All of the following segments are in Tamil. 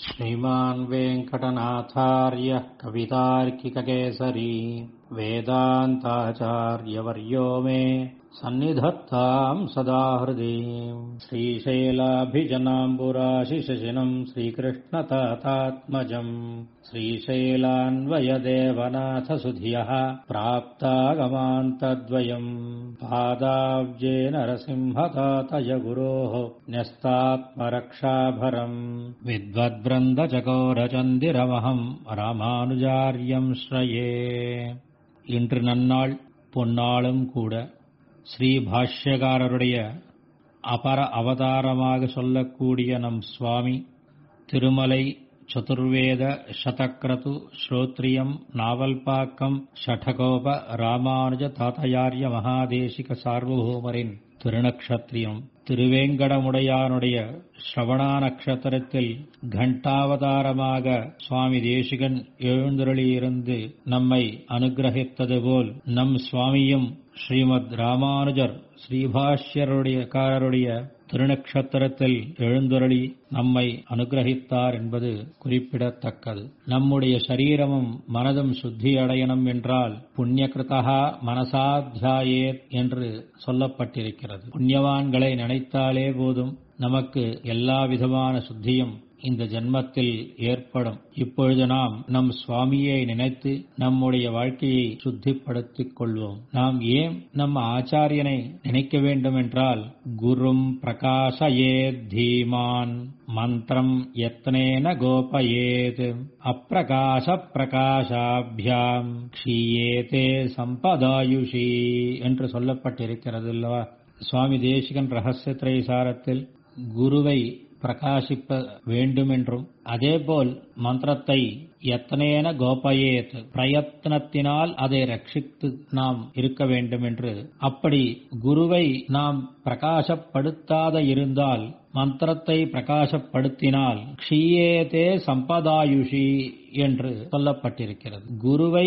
श्रीमान् वेङ्कटनाथार्यः कवितार्किककेसरी वेदान्ताचार्यवर्यो मे सन्निधत्ताम् सदा हृदि श्रीशैलाभिजनाम्बुराशिशशिनम् श्रीकृष्णतातात्मजम् श्रीशैलान्वयदेवनाथसुधियः प्राप्तागमान्तद्वयम् पादाब्जे नरसिंहतातय गुरोः न्यस्तात्मरक्षाभरम् विद्वद्वृन्दचकोरचन्दिरमहम् ராமானுஜாரியம் ஸ்ரயே இன்று நன்னாள் பொன்னாளும் கூட ஸ்ரீ பாஷ்யகாரருடைய அபர அவதாரமாக சொல்லக்கூடிய நம் சுவாமி திருமலை சதுர்வேத சதக்ரது ஸ்ரோத்ரியம் நாவல்பாக்கம் ஷடகோப ராமானுஜ தாத்தயாரிய மகாதேசிக சார்வபௌமரின் திருநக்ஷத்திரியம் திருவேங்கடமுடையானுடைய ஸ்ரவணா நட்சத்திரத்தில் கண்டாவதாரமாக சுவாமி தேசிகன் எழுந்தருளியிருந்து நம்மை அனுகிரகித்தது போல் நம் சுவாமியும் ஸ்ரீமத் ராமானுஜர் ஸ்ரீபாஷ்யருடைய காரருடைய திருநக்ஷத்திரத்தில் எழுந்தருளி நம்மை அனுகிரகித்தார் என்பது குறிப்பிடத்தக்கது நம்முடைய சரீரமும் மனதும் சுத்தி அடையணும் என்றால் புண்ணியகிருதா மனசாத்தியாயேத் என்று சொல்லப்பட்டிருக்கிறது புண்ணியவான்களை நினைத்தாலே போதும் நமக்கு எல்லா விதமான சுத்தியும் இந்த ஜென்மத்தில் ஏற்படும் இப்பொழுது நாம் நம் சுவாமியை நினைத்து நம்முடைய வாழ்க்கையை சுத்திப்படுத்திக் கொள்வோம் நாம் ஏன் நம் ஆச்சாரியனை நினைக்க வேண்டும் என்றால் குரும் பிரகாசயேத் தீமான் மந்திரம் யத்னேன கோபயேத் அப்பிரகாச பிரகாசாபியாம் க்ஷீயேதே சம்பதாயுஷி என்று சொல்லப்பட்டிருக்கிறது அல்லவா சுவாமி தேசிகன் ரகசிய திரைசாரத்தில் குருவை பிரகாசிப்ப வேண்டுமென்றும் அதேபோல் மந்திரத்தை எத்தனேன கோபயேத் பிரயத்னத்தினால் அதை ரட்சித்து நாம் இருக்க வேண்டும் என்று அப்படி குருவை நாம் பிரகாசப்படுத்தாத இருந்தால் மந்திரத்தை பிரகாசப்படுத்தினால் க்ஷீயேதே சம்பதாயுஷி என்று சொல்லப்பட்டிருக்கிறது குருவை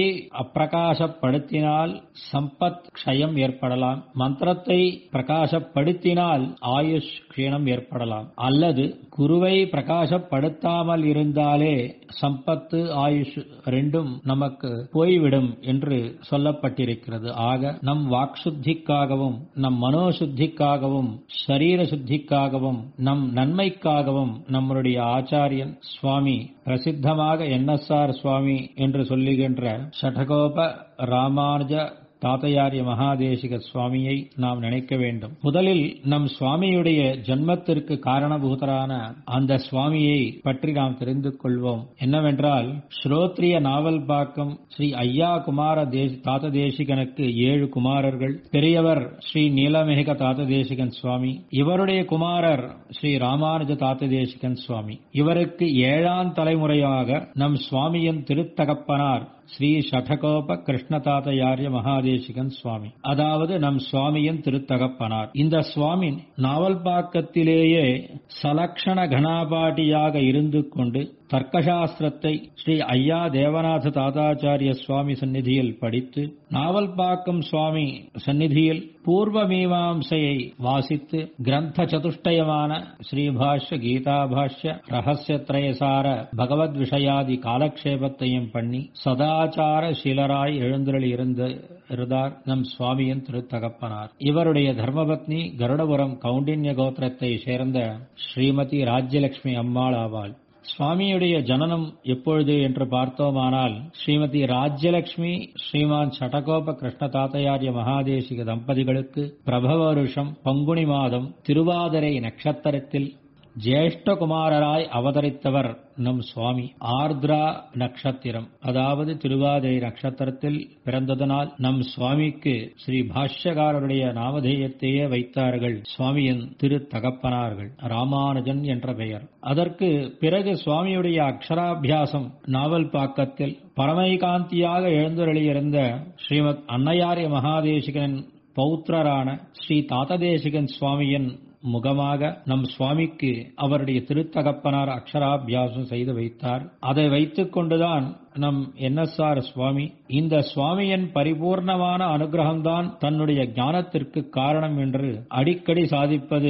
அப்பிரகாசப்படுத்தினால் சம்பத் க்ஷயம் ஏற்படலாம் மந்திரத்தை பிரகாசப்படுத்தினால் ஆயுஷ் க்ஷீணம் ஏற்படலாம் அல்லது குருவை பிரகாசப்படுத்தாமல் இருந்தாலே சம்பத்து ஆயுஷ் ரெண்டும் நமக்கு போய்விடும் என்று சொல்லப்பட்டிருக்கிறது ஆக நம் வாக் சுத்திக்காகவும் நம் மனோசுத்திக்காகவும் சரீர சுத்திக்காகவும் நம் நன்மைக்காகவும் நம்முடைய ஆச்சாரியன் சுவாமி பிரசித்தமாக என்எஸ்ஆர் சுவாமி என்று சொல்லுகின்ற ஷடகோப ராமானுஜ தாத்தையாரிய மகாதேசிக சுவாமியை நாம் நினைக்க வேண்டும் முதலில் நம் சுவாமியுடைய ஜன்மத்திற்கு காரணபூதரான அந்த சுவாமியை பற்றி நாம் தெரிந்து கொள்வோம் என்னவென்றால் ஸ்ரோத்ரிய நாவல் பாக்கம் ஸ்ரீ ஐயா குமார தாத்த தேசிகனுக்கு ஏழு குமாரர்கள் பெரியவர் ஸ்ரீ நீலமேக தாத்த தேசிகன் சுவாமி இவருடைய குமாரர் ஸ்ரீ ராமானுஜ தாத்த தேசிகன் சுவாமி இவருக்கு ஏழாம் தலைமுறையாக நம் சுவாமியின் திருத்தகப்பனார் ஸ்ரீ ஷடகோப கிருஷ்ணதாதையாரிய மகாதேசிகன் சுவாமி அதாவது நம் சுவாமியின் திருத்தகப்பனார் இந்த சுவாமி நாவல்பாக்கத்திலேயே சலக்ஷண கணாபாட்டியாக இருந்து கொண்டு தர்க்கசாஸ்திரத்தை ஸ்ரீ ஐயா தேவநாத தாதாச்சாரிய சுவாமி சந்நிதியில் படித்து நாவல்பாக்கம் சுவாமி சந்நிதியில் பூர்வ மீமாம்சையை வாசித்து கிரந்த சதுஷ்டயமான ஸ்ரீபாஷ்ய கீதாபாஷ்ய ரகசியத்ரயசார பகவத் விஷயாதி காலக்ஷேபத்தையும் பண்ணி சதாச்சார சீலராய் எழுந்தருளி இருந்த இருந்தார் நம் சுவாமியின் திருத்தகப்பனார் இவருடைய தர்மபத்னி கருடபுரம் கவுண்டின்ய கோத்திரத்தை சேர்ந்த ஸ்ரீமதி ராஜ்யலட்சுமி அம்மாள் ஆவாள் சுவாமியுடைய ஜனனம் எப்பொழுது என்று பார்த்தோமானால் ஸ்ரீமதி ராஜ்யலட்சுமி ஸ்ரீமான் சடகோப கிருஷ்ண தாத்தையாரிய மகாதேசிக தம்பதிகளுக்கு பிரபவ வருஷம் பங்குனி மாதம் திருவாதிரை நட்சத்திரத்தில் ஜேஷ்டகுமாரராய் அவதரித்தவர் நம் சுவாமி ஆர்திரா நட்சத்திரம் அதாவது திருவாதிரை நட்சத்திரத்தில் பிறந்ததனால் நம் சுவாமிக்கு ஸ்ரீ பாஷ்யகாரருடைய நாமதேயத்தையே வைத்தார்கள் சுவாமியின் திரு தகப்பனார்கள் ராமானுஜன் என்ற பெயர் அதற்கு பிறகு சுவாமியுடைய அக்ஷராபியாசம் நாவல் பாக்கத்தில் பரமைகாந்தியாக எழுந்தருளியிருந்த ஸ்ரீமத் அன்னையாரிய மகாதேசிகன் பௌத்திரரான ஸ்ரீ தாத்ததேசிகன் சுவாமியின் முகமாக நம் சுவாமிக்கு அவருடைய திருத்தகப்பனார் அக்ஷராபியாசம் செய்து வைத்தார் அதை வைத்துக் கொண்டுதான் நம் என்எஸ்ஆர் சுவாமி இந்த சுவாமியின் பரிபூர்ணமான அனுகிரகம்தான் தன்னுடைய ஞானத்திற்கு காரணம் என்று அடிக்கடி சாதிப்பது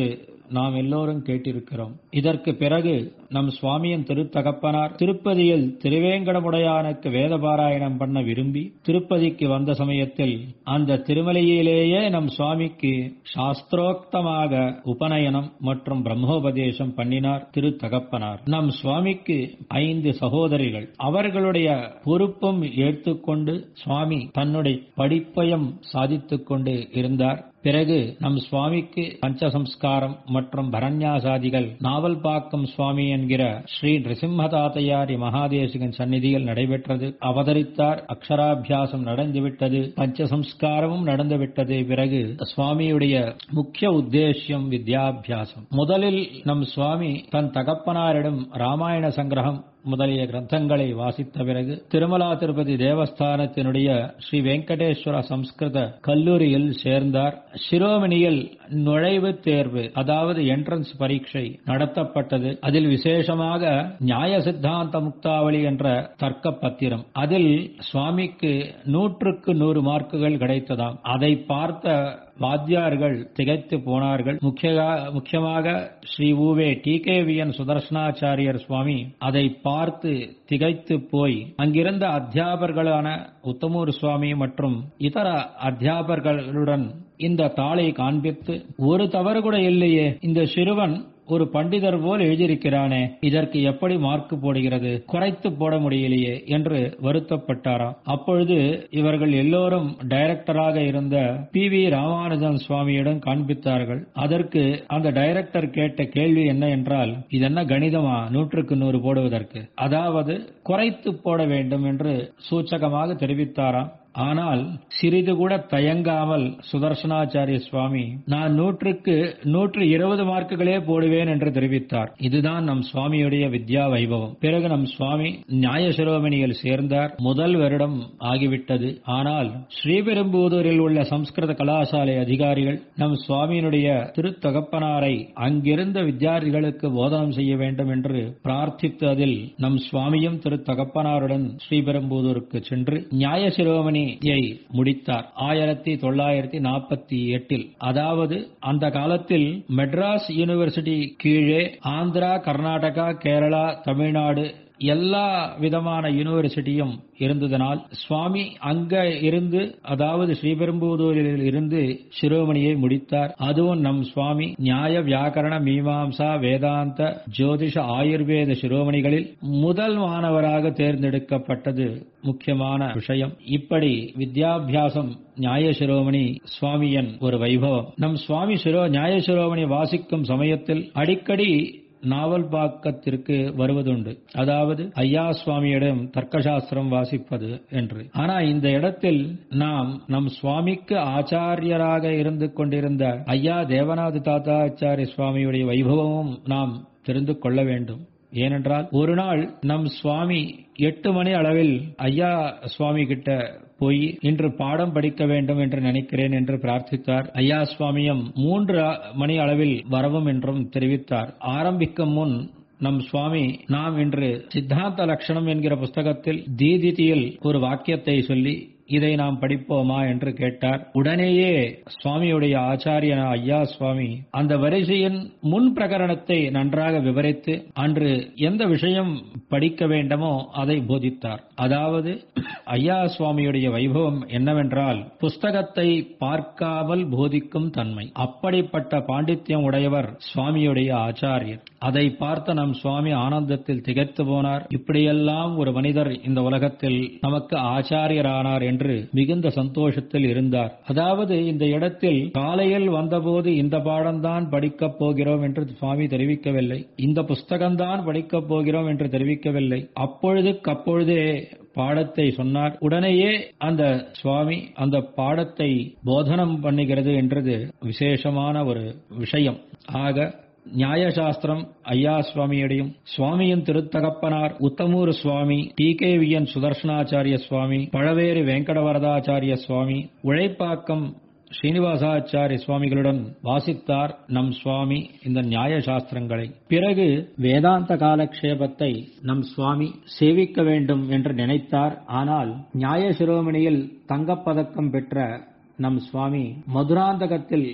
நாம் எல்லோரும் கேட்டிருக்கிறோம் இதற்கு பிறகு நம் சுவாமியின் திருத்தகப்பனார் திருப்பதியில் திருவேங்கடமுடையானுக்கு வேத பாராயணம் பண்ண விரும்பி திருப்பதிக்கு வந்த சமயத்தில் அந்த திருமலையிலேயே நம் சுவாமிக்கு சாஸ்திரோக்தமாக உபநயனம் மற்றும் பிரம்மோபதேசம் பண்ணினார் திருத்தகப்பனார் நம் சுவாமிக்கு ஐந்து சகோதரிகள் அவர்களுடைய பொறுப்பும் ஏற்றுக்கொண்டு சுவாமி தன்னுடைய படிப்பையும் சாதித்துக் கொண்டு இருந்தார் பிறகு நம் சுவாமிக்கு பஞ்சசம்ஸ்காரம் மற்றும் பரண்யாசாதிகள் நாவல்பாக்கம் சுவாமி என்கிற ஸ்ரீ நிருசிம்மதாத்தையாரி மகாதேசிகன் சந்நிதியில் நடைபெற்றது அவதரித்தார் அக்ஷராபியாசம் நடந்துவிட்டது பஞ்சசம்ஸ்காரமும் நடந்துவிட்டது பிறகு சுவாமியுடைய முக்கிய உத்தேசியம் வித்யாபியாசம் முதலில் நம் சுவாமி தன் தகப்பனாரிடம் ராமாயண சங்கிரகம் முதலிய கிரந்தங்களை வாசித்த பிறகு திருமலா திருப்பதி தேவஸ்தானத்தினுடைய ஸ்ரீ வெங்கடேஸ்வர சம்ஸ்கிருத கல்லூரியில் சேர்ந்தார் சிரோமணியில் நுழைவுத் தேர்வு அதாவது என்ட்ரன்ஸ் பரீட்சை நடத்தப்பட்டது அதில் விசேஷமாக நியாய சித்தாந்த முக்தாவளி என்ற தர்க்க பத்திரம் அதில் சுவாமிக்கு நூற்றுக்கு நூறு மார்க்குகள் கிடைத்ததாம் அதை பார்த்த வாத்தியார்கள் திகைத்து போனார்கள் முக்கியமாக ஸ்ரீ ஊவே T K V N Sudarshanacharyar Swami அதை பார்த்து திகைத்து போய் அங்கிருந்த அத்தியாபர்களான உத்தமூர் சுவாமி மற்றும் இதர அத்தியாபர்களுடன் இந்த தாளை காண்பித்து ஒரு தவறு கூட இல்லையே இந்த சிறுவன் ஒரு பண்டிதர் போல் எழுதியிருக்கிறானே இதற்கு எப்படி மார்க் போடுகிறது குறைத்து போட முடியலையே என்று வருத்தப்பட்டாராம் அப்பொழுது இவர்கள் எல்லோரும் டைரக்டராக இருந்த பி வி ராமானுஜன் சுவாமியிடம் காண்பித்தார்கள் அதற்கு அந்த டைரக்டர் கேட்ட கேள்வி என்ன என்றால் இதென்ன கணிதமா நூற்றுக்கு நூறு போடுவதற்கு அதாவது குறைத்து போட வேண்டும் என்று சூச்சகமாக தெரிவித்தாராம் ஆனால் சிறிது கூட தயங்காமல் சுதர்சனாச்சாரிய சுவாமி நான் நூற்றுக்கு நூற்று இருபது மார்க்குகளே போடுவேன் என்று தெரிவித்தார் இதுதான் நம் சுவாமியுடைய வித்யா வைபவம் பிறகு நம் சுவாமி நியாய சிரோமணியில் சேர்ந்தார் முதல் வருடம் ஆகிவிட்டது ஆனால் ஸ்ரீபெரும்புதூரில் உள்ள சம்ஸ்கிருத கலாசாலை அதிகாரிகள் நம் சுவாமியினுடைய திருத்தகப்பனாரை அங்கிருந்த வித்யார்த்திகளுக்கு போதனம் செய்ய வேண்டும் என்று பிரார்த்தித்ததில் நம் சுவாமியும் திருத்தகப்பனாருடன் ஸ்ரீபெரும்புதூருக்கு சென்று நியாய சிரோமணி முடித்தார் ஆயிரத்தி தொள்ளாயிரத்தி நாற்பத்தி எட்டில் அதாவது அந்த காலத்தில் மெட்ராஸ் யூனிவர்சிட்டி கீழே ஆந்திரா கர்நாடகா கேரளா தமிழ்நாடு எல்லா விதமான யூனிவர்சிட்டியும் இருந்ததனால் சுவாமி அங்க இருந்து அதாவது ஸ்ரீபெரும்புதூரில் இருந்து சிரோமணியை முடித்தார் அதுவும் நம் சுவாமி நியாய வியாக்கரண மீமாம்சா வேதாந்த ஜோதிஷ ஆயுர்வேத சிரோமணிகளில் முதல் மாணவராக தேர்ந்தெடுக்கப்பட்டது முக்கியமான விஷயம் இப்படி வித்யாபியாசம் நியாய சிரோமணி சுவாமியன் ஒரு வைபவம் நம் சுவாமி சிரோ நியாய சிரோமணி வாசிக்கும் சமயத்தில் அடிக்கடி நாவல் பாக்கத்திற்கு வருவதுண்டு அதாவது ஐயா சுவாமியிடம் தர்க்கசாஸ்திரம் வாசிப்பது என்று ஆனா இந்த இடத்தில் நாம் நம் சுவாமிக்கு ஆச்சாரியராக இருந்து கொண்டிருந்த ஐயா தேவநாத தாத்தாச்சாரிய சுவாமியுடைய வைபவமும் நாம் தெரிந்து கொள்ள வேண்டும் ஏனென்றால் ஒரு நாள் நம் சுவாமி எட்டு மணி அளவில் ஐயா சுவாமி கிட்ட போய் இன்று பாடம் படிக்க வேண்டும் என்று நினைக்கிறேன் என்று பிரார்த்தித்தார் ஐயா சுவாமியும் மூன்று மணி அளவில் வரவும் என்றும் தெரிவித்தார் ஆரம்பிக்கும் முன் நம் சுவாமி நாம் இன்று சித்தாந்த லட்சணம் என்கிற புஸ்தகத்தில் தீதிதியில் ஒரு வாக்கியத்தை சொல்லி இதை நாம் படிப்போமா என்று கேட்டார் உடனேயே சுவாமியுடைய ஆச்சாரியன ஐயா சுவாமி அந்த வரிசையின் முன் பிரகரணத்தை நன்றாக விவரித்து அன்று எந்த விஷயம் படிக்க வேண்டுமோ அதை போதித்தார் அதாவது ஐயா சுவாமியுடைய வைபவம் என்னவென்றால் புஸ்தகத்தை பார்க்காமல் போதிக்கும் தன்மை அப்படிப்பட்ட பாண்டித்யம் உடையவர் சுவாமியுடைய ஆச்சாரியர் அதை பார்த்த நம் சுவாமி ஆனந்தத்தில் திகைத்து போனார் இப்படியெல்லாம் ஒரு மனிதர் இந்த உலகத்தில் நமக்கு ஆச்சாரியரானார் என்று மிகுந்த சந்தோஷத்தில் இருந்தார் அதாவது இந்த இடத்தில் காலையில் வந்தபோது இந்த பாடம்தான் படிக்கப் போகிறோம் என்று சுவாமி தெரிவிக்கவில்லை இந்த புஸ்தகம்தான் படிக்கப் போகிறோம் என்று தெரிவிக்கவில்லை அப்பொழுதுக்கப்பொழுதே பாடத்தை சொன்னார் உடனேயே அந்த சுவாமி அந்த பாடத்தை போதனம் பண்ணுகிறது என்றது விசேஷமான ஒரு விஷயம் ஆக நியாயசாஸ்திரம் ஐயா சுவாமியுடையும் சுவாமியின் திருத்தகப்பனார் Uthamur Swami T K V N Sudarshanacharya Swami Pazhaveri Venkatavaradacharya Swami Uzhaipakkam Srinivasacharya சுவாமிகளுடன் வாசித்தார் நம் சுவாமி இந்த நியாய சாஸ்திரங்களை பிறகு வேதாந்த காலக்ஷேபத்தை நம் சுவாமி சேவிக்க வேண்டும் என்று நினைத்தார் ஆனால் நியாய சிரோமணியில் தங்கப்பதக்கம் பெற்ற நம் சுவாமி மதுராந்தகத்தில்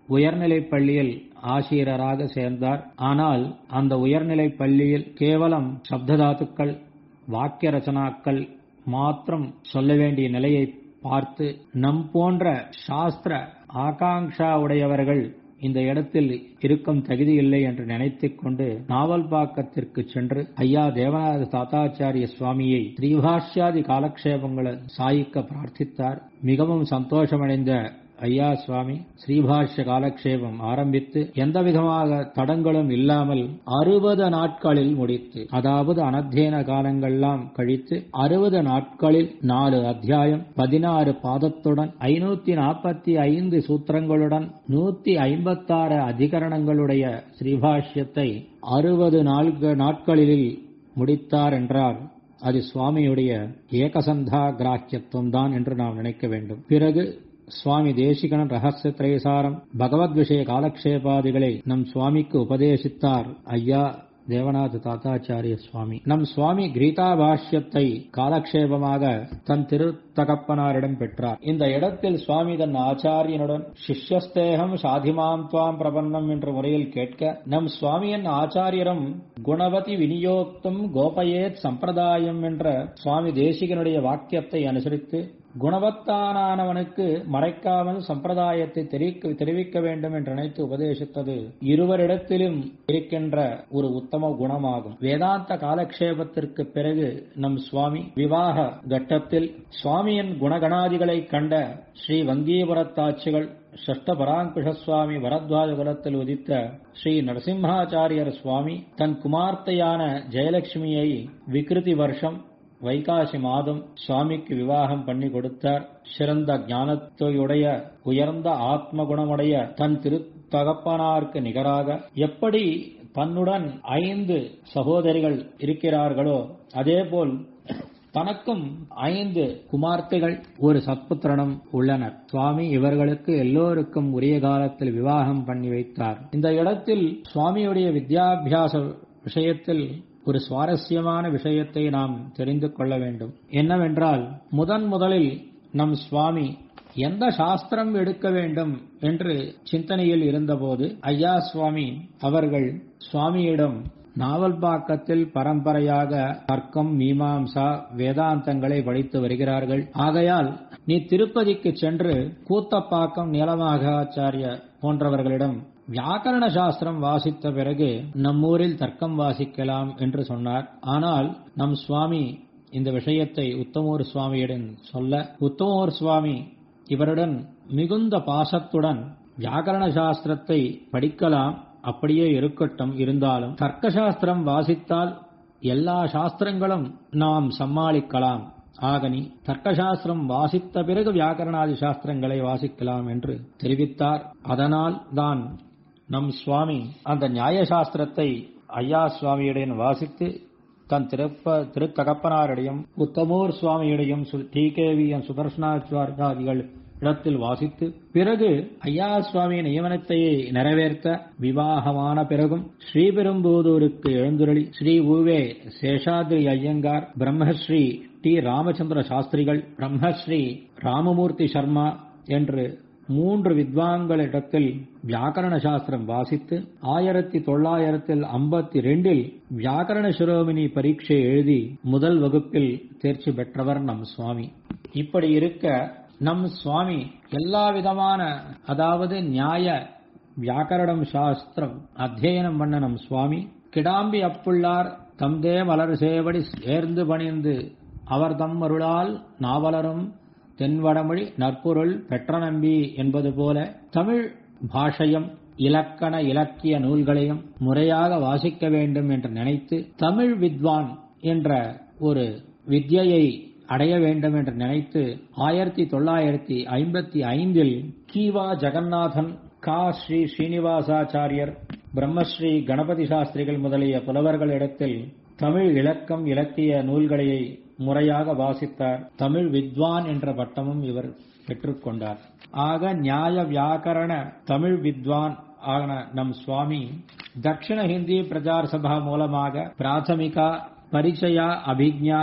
உயர்நிலைப் பள்ளியில் ஆசிரியராக சேர்ந்தார் ஆனால் அந்த உயர்நிலைப் பள்ளியில் கேவலம் சப்ததாத்துக்கள் வாக்கிய ரச்சனாக்கள் மாத்திரம் சொல்ல வேண்டிய நிலையை பார்த்து நம் போன்ற சாஸ்திர ஆகாங்ஷா உடையவர்கள் இந்த இடத்தில் இருக்கும் தகுதி இல்லை என்று நினைத்துக் கொண்டு நாவல்பாக்கத்திற்கு சென்று ஐயா தேவநாத தாத்தாச்சாரிய சுவாமியை ஸ்ரீபாஷ்யாதி காலக்ஷேபங்களை சாயிக்க பிரார்த்தித்தார் மிகவும் சந்தோஷமடைந்த ஐயா சுவாமி ஸ்ரீபாஷ்ய காலக்ஷேபம் ஆரம்பித்து எந்த விதமாக தடங்களும் இல்லாமல் அறுபது நாட்களில் முடித்து அதாவது அனத்தியன காலங்கள்லாம் கழித்து அறுபது நாட்களில் நாலு அத்தியாயம் பதினாறு பாதத்துடன் ஐநூத்தி நாற்பத்தி ஐந்து சூத்திரங்களுடன் நூத்தி ஐம்பத்தாறு அதிகரணங்களுடைய ஸ்ரீபாஷ்யத்தை அறுபது நாட்களில் முடித்தார் என்றார் அது சுவாமியுடைய ஏகசந்தா கிராக்கியத்துவம் தான் என்று நாம் நினைக்க வேண்டும் பிறகு சுவாமி தேசிகன் ரகசிய திரைசாரம் பகவத் விஷய காலக்ஷேபாதிகளை நம் சுவாமிக்கு உபதேசித்தார் ஐயா தேவநாத தாத்தாச்சாரிய சுவாமி நம் சுவாமி கீதா பாஷ்யத்தை காலக்ஷேபமாக தன் திரு தகப்பனாரிடம் பெற்றார் இந்த இடத்தில் சுவாமி தன் ஆச்சாரியனுடன் சிஷ்யஸ்தேகம் சாதிமாம் துவாம் பிரபன்னம் என்ற முறையில் கேட்க நம் சுவாமியின் ஆச்சாரியரும் குணவதி விநியோக்தும் கோபயேத் சம்பிரதாயம் என்ற சுவாமி தேசிகனுடைய வாக்கியத்தை அனுசரித்து குணவத்தானவனுக்கு மறைக்காமல் சம்பிரதாயத்தை தெரிவிக்க வேண்டும் என்று நினைத்து உபதேசித்தது இருவரிடத்திலும் இருக்கின்ற ஒரு உத்தம குணமாகும் வேதாந்த காலக்ஷேபத்திற்கு பிறகு நம் சுவாமி விவாக கட்டத்தில் சுவாமியின் குணகணாதிகளை கண்ட ஸ்ரீ வங்கீபுரத்தாட்சிகள் ஷஷ்ட பராங்குஷ சுவாமி வரத்வாஜ குலத்தில் உதித்த ஸ்ரீ நரசிம்ஹாச்சாரியர் சுவாமி தன் குமார்த்தையான ஜெயலட்சுமியை விகிருதி வருஷம் வைகாசி மாதம் சுவாமிக்கு விவாகம் பண்ணி கொடுத்தார் சிறந்த ஞானத்தையுடைய உயர்ந்த ஆத்ம குணமுடைய தன் திரு தகப்பனாருக்கு நிகராக எப்படி தன்னுடன் ஐந்து சகோதரிகள் இருக்கிறார்களோ அதேபோல் தனக்கும் ஐந்து குமார்த்தைகள் ஒரு சத்புத்திரனும் உள்ளனர் சுவாமி இவர்களுக்கு எல்லோருக்கும் உரிய காலத்தில் விவாகம் பண்ணி வைத்தார் இந்த இடத்தில் சுவாமியுடைய வித்யாபியாச விஷயத்தில் ஒரு சுவாரஸ்யமான விஷயத்தை நாம் தெரிந்து கொள்ள வேண்டும் என்னவென்றால் முதன் முதலில் நம் சுவாமி எந்த சாஸ்திரம் எடுக்க வேண்டும் என்று சிந்தனையில் இருந்தபோது ஐயா சுவாமி அவர்கள் சுவாமியிடம் நாவல்பாக்கத்தில் பரம்பரையாக தர்க்கம் மீமாம்சா வேதாந்தங்களை படித்து வருகிறார்கள் ஆகையால் நீ திருப்பதிக்கு சென்று கூத்தப்பாக்கம் நீலமாகாச்சாரிய போன்றவர்களிடம் வியாக்கரண சாஸ்திரம் வாசித்த பிறகு நம்மூரில் தர்க்கம் வாசிக்கலாம் என்று சொன்னார் ஆனால் நம் சுவாமி இந்த விஷயத்தை உத்தமூர் சுவாமியிடம் சொல்ல உத்தமூர் சுவாமி இவருடன் மிகுந்த பாசத்துடன் வியாக்கரண சாஸ்திரத்தை படிக்கலாம் அப்படியே இருக்கட்டும் இருந்தாலும் தர்க்க சாஸ்திரம் வாசித்தால் எல்லா சாஸ்திரங்களும் நாம் சமாளிக்கலாம் ஆகனி தர்க்கசாஸ்திரம் வாசித்த பிறகு வியாக்கரணாதி சாஸ்திரங்களை வாசிக்கலாம் என்று தெரிவித்தார் அதனால் தான் நம் சுவாமி அந்த நியாயசாஸ்திரத்தை ஐயா சுவாமியுடன் வாசித்து தன் திருப்ப திருத்தகப்பனாரிடையும் உத்தமூர் சுவாமியிடையும் டி கேவி சுதர்ஷனாச்சாரியாதிகள் இடத்தில் வாசித்து பிறகு ஐயா சுவாமி நியமனத்தையே நிறைவேற்ற விவாகமான பிறகும் ஸ்ரீபெரும்புதூருக்கு எழுந்துருளி ஸ்ரீ உவே சேஷாத்ரி ஐயங்கார் பிரம்மஸ்ரீ டி ராமச்சந்திர சாஸ்திரிகள் பிரம்மஸ்ரீ ராமமூர்த்தி சர்மா என்று மூன்று வித்வான்களிடத்தில் வியாக்கரண சாஸ்திரம் வாசித்து ஆயிரத்தி தொள்ளாயிரத்தில் ஐம்பத்தி ரெண்டில் வியாக்கரண சிரோமினி பரீட்சை எழுதி முதல் வகுப்பில் தேர்ச்சி பெற்றவர் நம் சுவாமி இப்படி இருக்க நம் சுவாமி எல்லா விதமான அதாவது நியாய வியாக்கரணம் சாஸ்திரம் அத்தியனம் பண்ண நம் சுவாமி கிடாம்பி அப்புள்ளார் தம்தே மலர் சேவடி சேர்ந்து பணிந்து அவர் தம் அருளால் நாவலரும் தென்வடமொழி நற்பொருள் பெற்ற நம்பி என்பது போல தமிழ் பாஷையும் இலக்கண இலக்கிய நூல்களையும் முறையாக வாசிக்க வேண்டும் என்று நினைத்து தமிழ் வித்வான் என்ற ஒரு வித்யை அடைய வேண்டும் என்று நினைத்து ஆயிரத்தி தொள்ளாயிரத்தி ஐம்பத்தி ஐந்தில் கீவா ஜெகநாதன் கா ஸ்ரீ ஸ்ரீனிவாசாச்சாரியர் பிரம்மஸ்ரீ கணபதி சாஸ்திரிகள் முதலிய புலவர்களிடத்தில் தமிழ் இலக்கம் இலக்கிய நூல்களை முறையாக வாசித்தார் தமிழ் வித்வான் என்ற பட்டமும் இவர் பெற்றுக்கொண்டார் ஆக நியாய வியாக்கரண தமிழ் வித்வான் ஆன நம் சுவாமி தட்சிண ஹிந்தி பிரச்சார சபா மூலமாக பிராத்தமிகா பரிச்சயா அபிஜா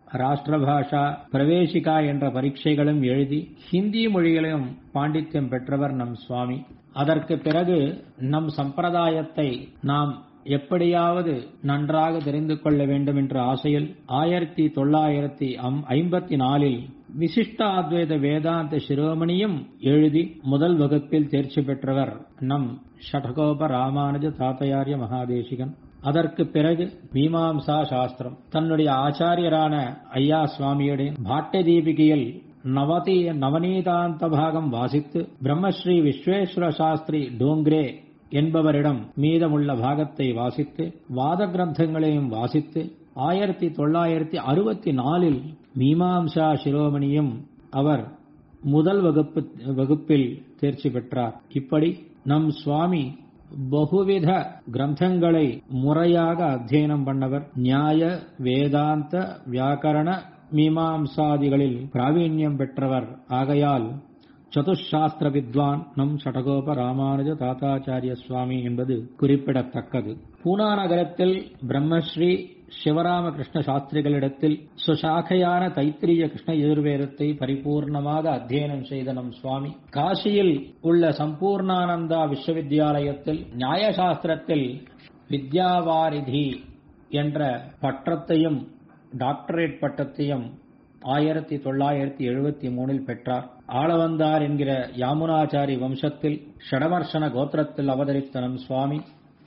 ராஷ்டிரபாஷா பிரவேசிகா என்ற பரீட்சைகளும் எழுதி ஹிந்தி மொழிகளிலும் பாண்டித்யம் பெற்றவர் நம் சுவாமி அதற்கு பிறகு நம் சம்பிரதாயத்தை நாம் எப்படியாவது நன்றாக தெரிந்து கொள்ள வேண்டும் என்ற ஆசையில் ஆயிரத்தி தொள்ளாயிரத்தி ஐம்பத்தி நாலில் விசிஷ்ட அத்வைத வேதாந்த சிரோமணியும் எழுதி முதல் வகுப்பில் தேர்ச்சி பெற்றவர் நம் ஷடகோப ராமானுஜ தாத்தையாரிய மகாதேசிகன் அதற்கு பிறகு மீமாம்சா சாஸ்திரம் தன்னுடைய ஆச்சாரியரான ஐயா சுவாமியுடைய பாட்டிய தீபிகையில் நவதி நவநீதாந்த பாகம் வாசித்து பிரம்மஸ்ரீ விஸ்வேஸ்வர சாஸ்திரி டோங்ரே என்பவரிடம் மீதமுள்ள பாகத்தை வாசித்து வாத கிரந்தங்களையும் வாசித்து ஆயிரத்தி தொள்ளாயிரத்தி அறுபத்தி நாலில் மீமாம்சா சிரோமணியும் அவர் முதல் வகுப்பு வகுப்பில் தேர்ச்சி பெற்றார் இப்படி நம் சுவாமி பகுவித கிரந்தங்களை முறையாக அத்தியனம் பண்ணவர் நியாய வேதாந்த வியாக்கரண மீமாம்சாதிகளில் பிராவீண்யம் பெற்றவர் ஆகையால் சதுஷாஸ்திர வித்வான் நம் சடகோப ராமானுஜ தாத்தாச்சாரிய சுவாமி என்பது குறிப்பிடத்தக்கது பூனா நகரத்தில் பிரம்மஸ்ரீ சிவராமகிருஷ்ண சாஸ்திரிகளிடத்தில் சுசாகையான தைத்திரிய கிருஷ்ண எதிர்வேதத்தை பரிபூர்ணமாக அத்தியனம் செய்த நம் சுவாமி காசியில் உள்ள சம்பூர்ணானந்தா விஸ்வவித்யாலயத்தில் நியாயசாஸ்திரத்தில் வித்யாவாரிதி என்ற பட்டத்தையும் டாக்டரேட் பட்டத்தையும் ஆயிரத்தி தொள்ளாயிரத்தி எழுபத்தி மூணில் பெற்றார் ஆளவந்தார் என்கிற யாமுனாச்சாரி வம்சத்தில் ஷடவர்ஷன கோத்திரத்தில் அவதரித்த நம் சுவாமி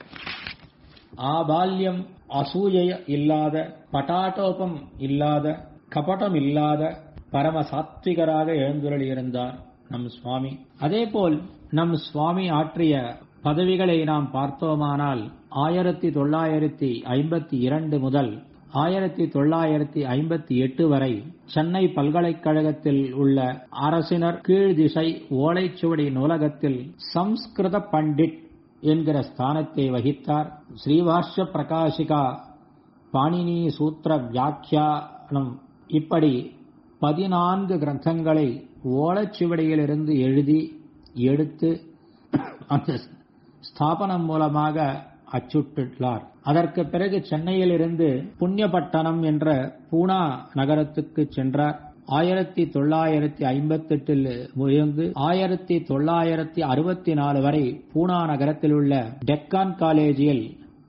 ஆபால்யம் அசூய இல்லாத பட்டாட்டோபம் இல்லாத கபடம் இல்லாத பரம சாத்விகராக எழுந்துருளியிருந்தார் நம் சுவாமி அதேபோல் நம் சுவாமி ஆற்றிய பதவிகளை நாம் பார்த்தோமானால் ஆயிரத்தி தொள்ளாயிரத்தி ஐம்பத்தி இரண்டு முதல் ஆயிரத்தி தொள்ளாயிரத்தி ஐம்பத்தி எட்டு வரை சென்னை பல்கலைக்கழகத்தில் உள்ள அரசினர் கீழ்திசை ஓலைச்சுவடி நூலகத்தில் சம்ஸ்கிருத பண்டிட் என்கிற ஸ்தானத்தை வகித்தார் ஸ்ரீவாஷ்ய பிரகாஷிகா பாணினி சூத்திர வியாக்கியானம் இப்படி பதினான்கு கிரந்தங்களை ஓலைச்சுவடியிலிருந்து எழுதி எடுத்து அந்த ஸ்தாபனம் மூலமாக அச்சுட்டுள்ளார் அதற்கு பிறகு சென்னையில் இருந்து புண்ணியப்பட்டணம் என்ற பூனா நகரத்துக்கு சென்றார் ஆயிரத்தி தொள்ளாயிரத்தி ஐம்பத்தி எட்டில் இருந்து ஆயிரத்தி தொள்ளாயிரத்தி அறுபத்தி நாலு வரை பூனா நகரத்தில் உள்ள டெக்கான் காலேஜில்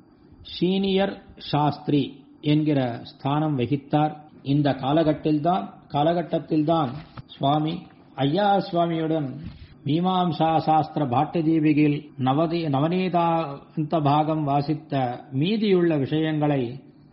சீனியர் சாஸ்திரி என்கிற ஸ்தானம் வகித்தார் இந்த காலகட்டத்தில்தான் காலகட்டத்தில்தான் சுவாமி ஐயா சுவாமியுடன் மீமாம்சா சாஸ்திர பாட்டதீபிகில் நவதி நவநீதாந்த பாகம் வாசித்த மீதியுள்ள விஷயங்களை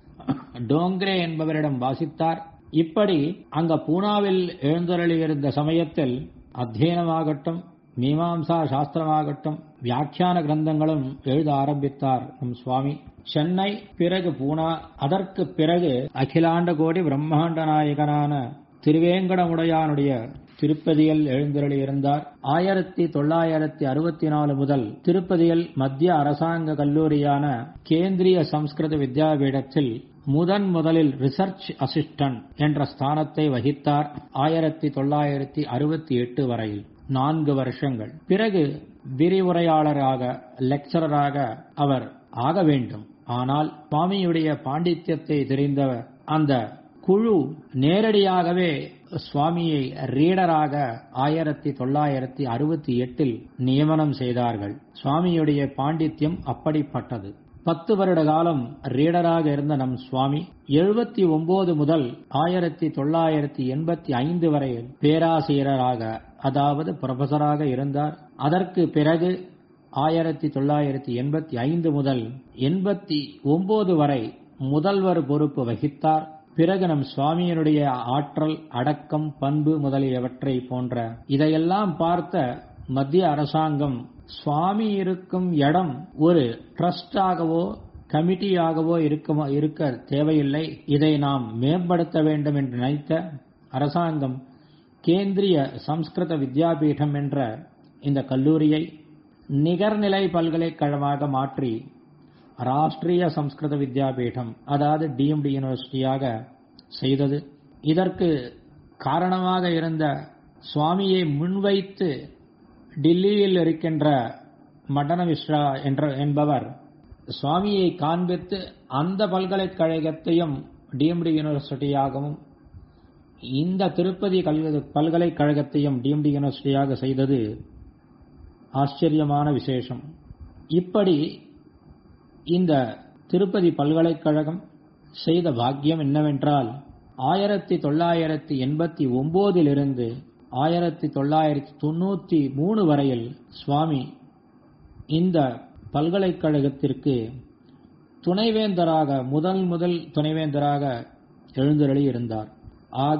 டோங்ரே என்பவரிடம் வாசித்தார் இப்படி அங்க பூனாவில் எழுந்தருளியிருந்த சமயத்தில் அத்தியனமாகட்டும் மீமாம்சா சாஸ்திரமாகட்டும் வியாக்கியான கிரந்தங்களும் எழுத ஆரம்பித்தார் நம் சுவாமி சென்னை பிறகு பூனா அதற்கு பிறகு அகிலாண்ட கோடி பிரம்மாண்ட நாயகனான திருவேங்கடமுடையானுடைய திருப்பதியில் எழுந்தருளி இருந்தார் ஆயிரத்தி தொள்ளாயிரத்தி அறுபத்தி நாலு முதல் திருப்பதியில் மத்திய அரசாங்க கல்லூரியான கேந்திரிய சம்ஸ்கிருத வித்யாபீடத்தில் முதன் முதலில் ரிசர்ச் அசிஸ்டன்ட் என்ற ஸ்தானத்தை வகித்தார் ஆயிரத்தி தொள்ளாயிரத்தி அறுபத்தி எட்டு வரையில் நான்கு வருஷங்கள் பிறகு விரிவுரையாளராக லெக்சரராக அவர் ஆக வேண்டும் ஆனால் சுவாமியுடைய பாண்டித்யத்தை தெரிந்த அந்த குழு நேரடியாகவே சுவாமியை ரீடராக ஆயிரத்தி தொள்ளாயிரத்தி அறுபத்தி எட்டில் நியமனம் செய்தார்கள் சுவாமியுடைய பாண்டித்யம் அப்படிப்பட்டது பத்து வருட காலம் ரீடராக இருந்த நம் சுவாமி எழுபத்தி ஒன்பது முதல் ஆயிரத்தி தொள்ளாயிரத்தி எண்பத்தி ஐந்து வரை பேராசிரியராக அதாவது புரொஃபசராக இருந்தார் அதற்கு பிறகு ஆயிரத்தி தொள்ளாயிரத்தி எண்பத்தி ஐந்து முதல் எண்பத்தி ஒன்பது வரை முதல்வர் பொறுப்பு வகித்தார் பிறகு நம் சுவாமியினுடைய ஆற்றல் அடக்கம் பண்பு முதலியவற்றை போன்ற இதையெல்லாம் பார்த்த மத்திய அரசாங்கம் சுவாமி இருக்கும் இடம் ஒரு ட்ரஸ்டாகவோ கமிட்டியாகவோ இருக்க இருக்க தேவையில்லை இதை நாம் மேம்படுத்த வேண்டும் என்று நினைத்த அரசாங்கம் கேந்திரிய சம்ஸ்கிருத வித்யாபீடம் என்ற இந்த கல்லூரியை நிகர்நிலை பல்கலைக்கழகமாக மாற்றி ராஷ்டிரிய சம்ஸ்கிருத வித்யாபீடம் அதாவது டிஎம்டி யூனிவர்சிட்டியாக செய்தது இதற்கு காரணமாக இருந்த சுவாமியை முன்வைத்து டில்லியில் இருக்கின்ற மடன மிஸ்ரா என்ற என்பவர் சுவாமியை காண்பித்து அந்த பல்கலைக்கழகத்தையும் டிஎம்டி யூனிவர்சிட்டியாகவும் இந்த திருப்பதி கல்- பல்கலைக்கழகத்தையும் டீம்டு யூனிவர்சிட்டியாக செய்தது ஆச்சரியமான விசேஷம் இப்படி இந்த திருப்பதி பல்கலைக்கழகம் செய்த பாக்கியம் என்னவென்றால் ஆயிரத்தி தொள்ளாயிரத்தி எண்பத்தி ஒன்பதிலிருந்து ஆயிரத்தி தொள்ளாயிரத்தி தொண்ணூத்தி மூணு வரையில் சுவாமி இந்த பல்கலைக்கழகத்திற்கு துணைவேந்தராக முதல் முதல் துணைவேந்தராக எழுந்தருளி இருந்தார் ஆக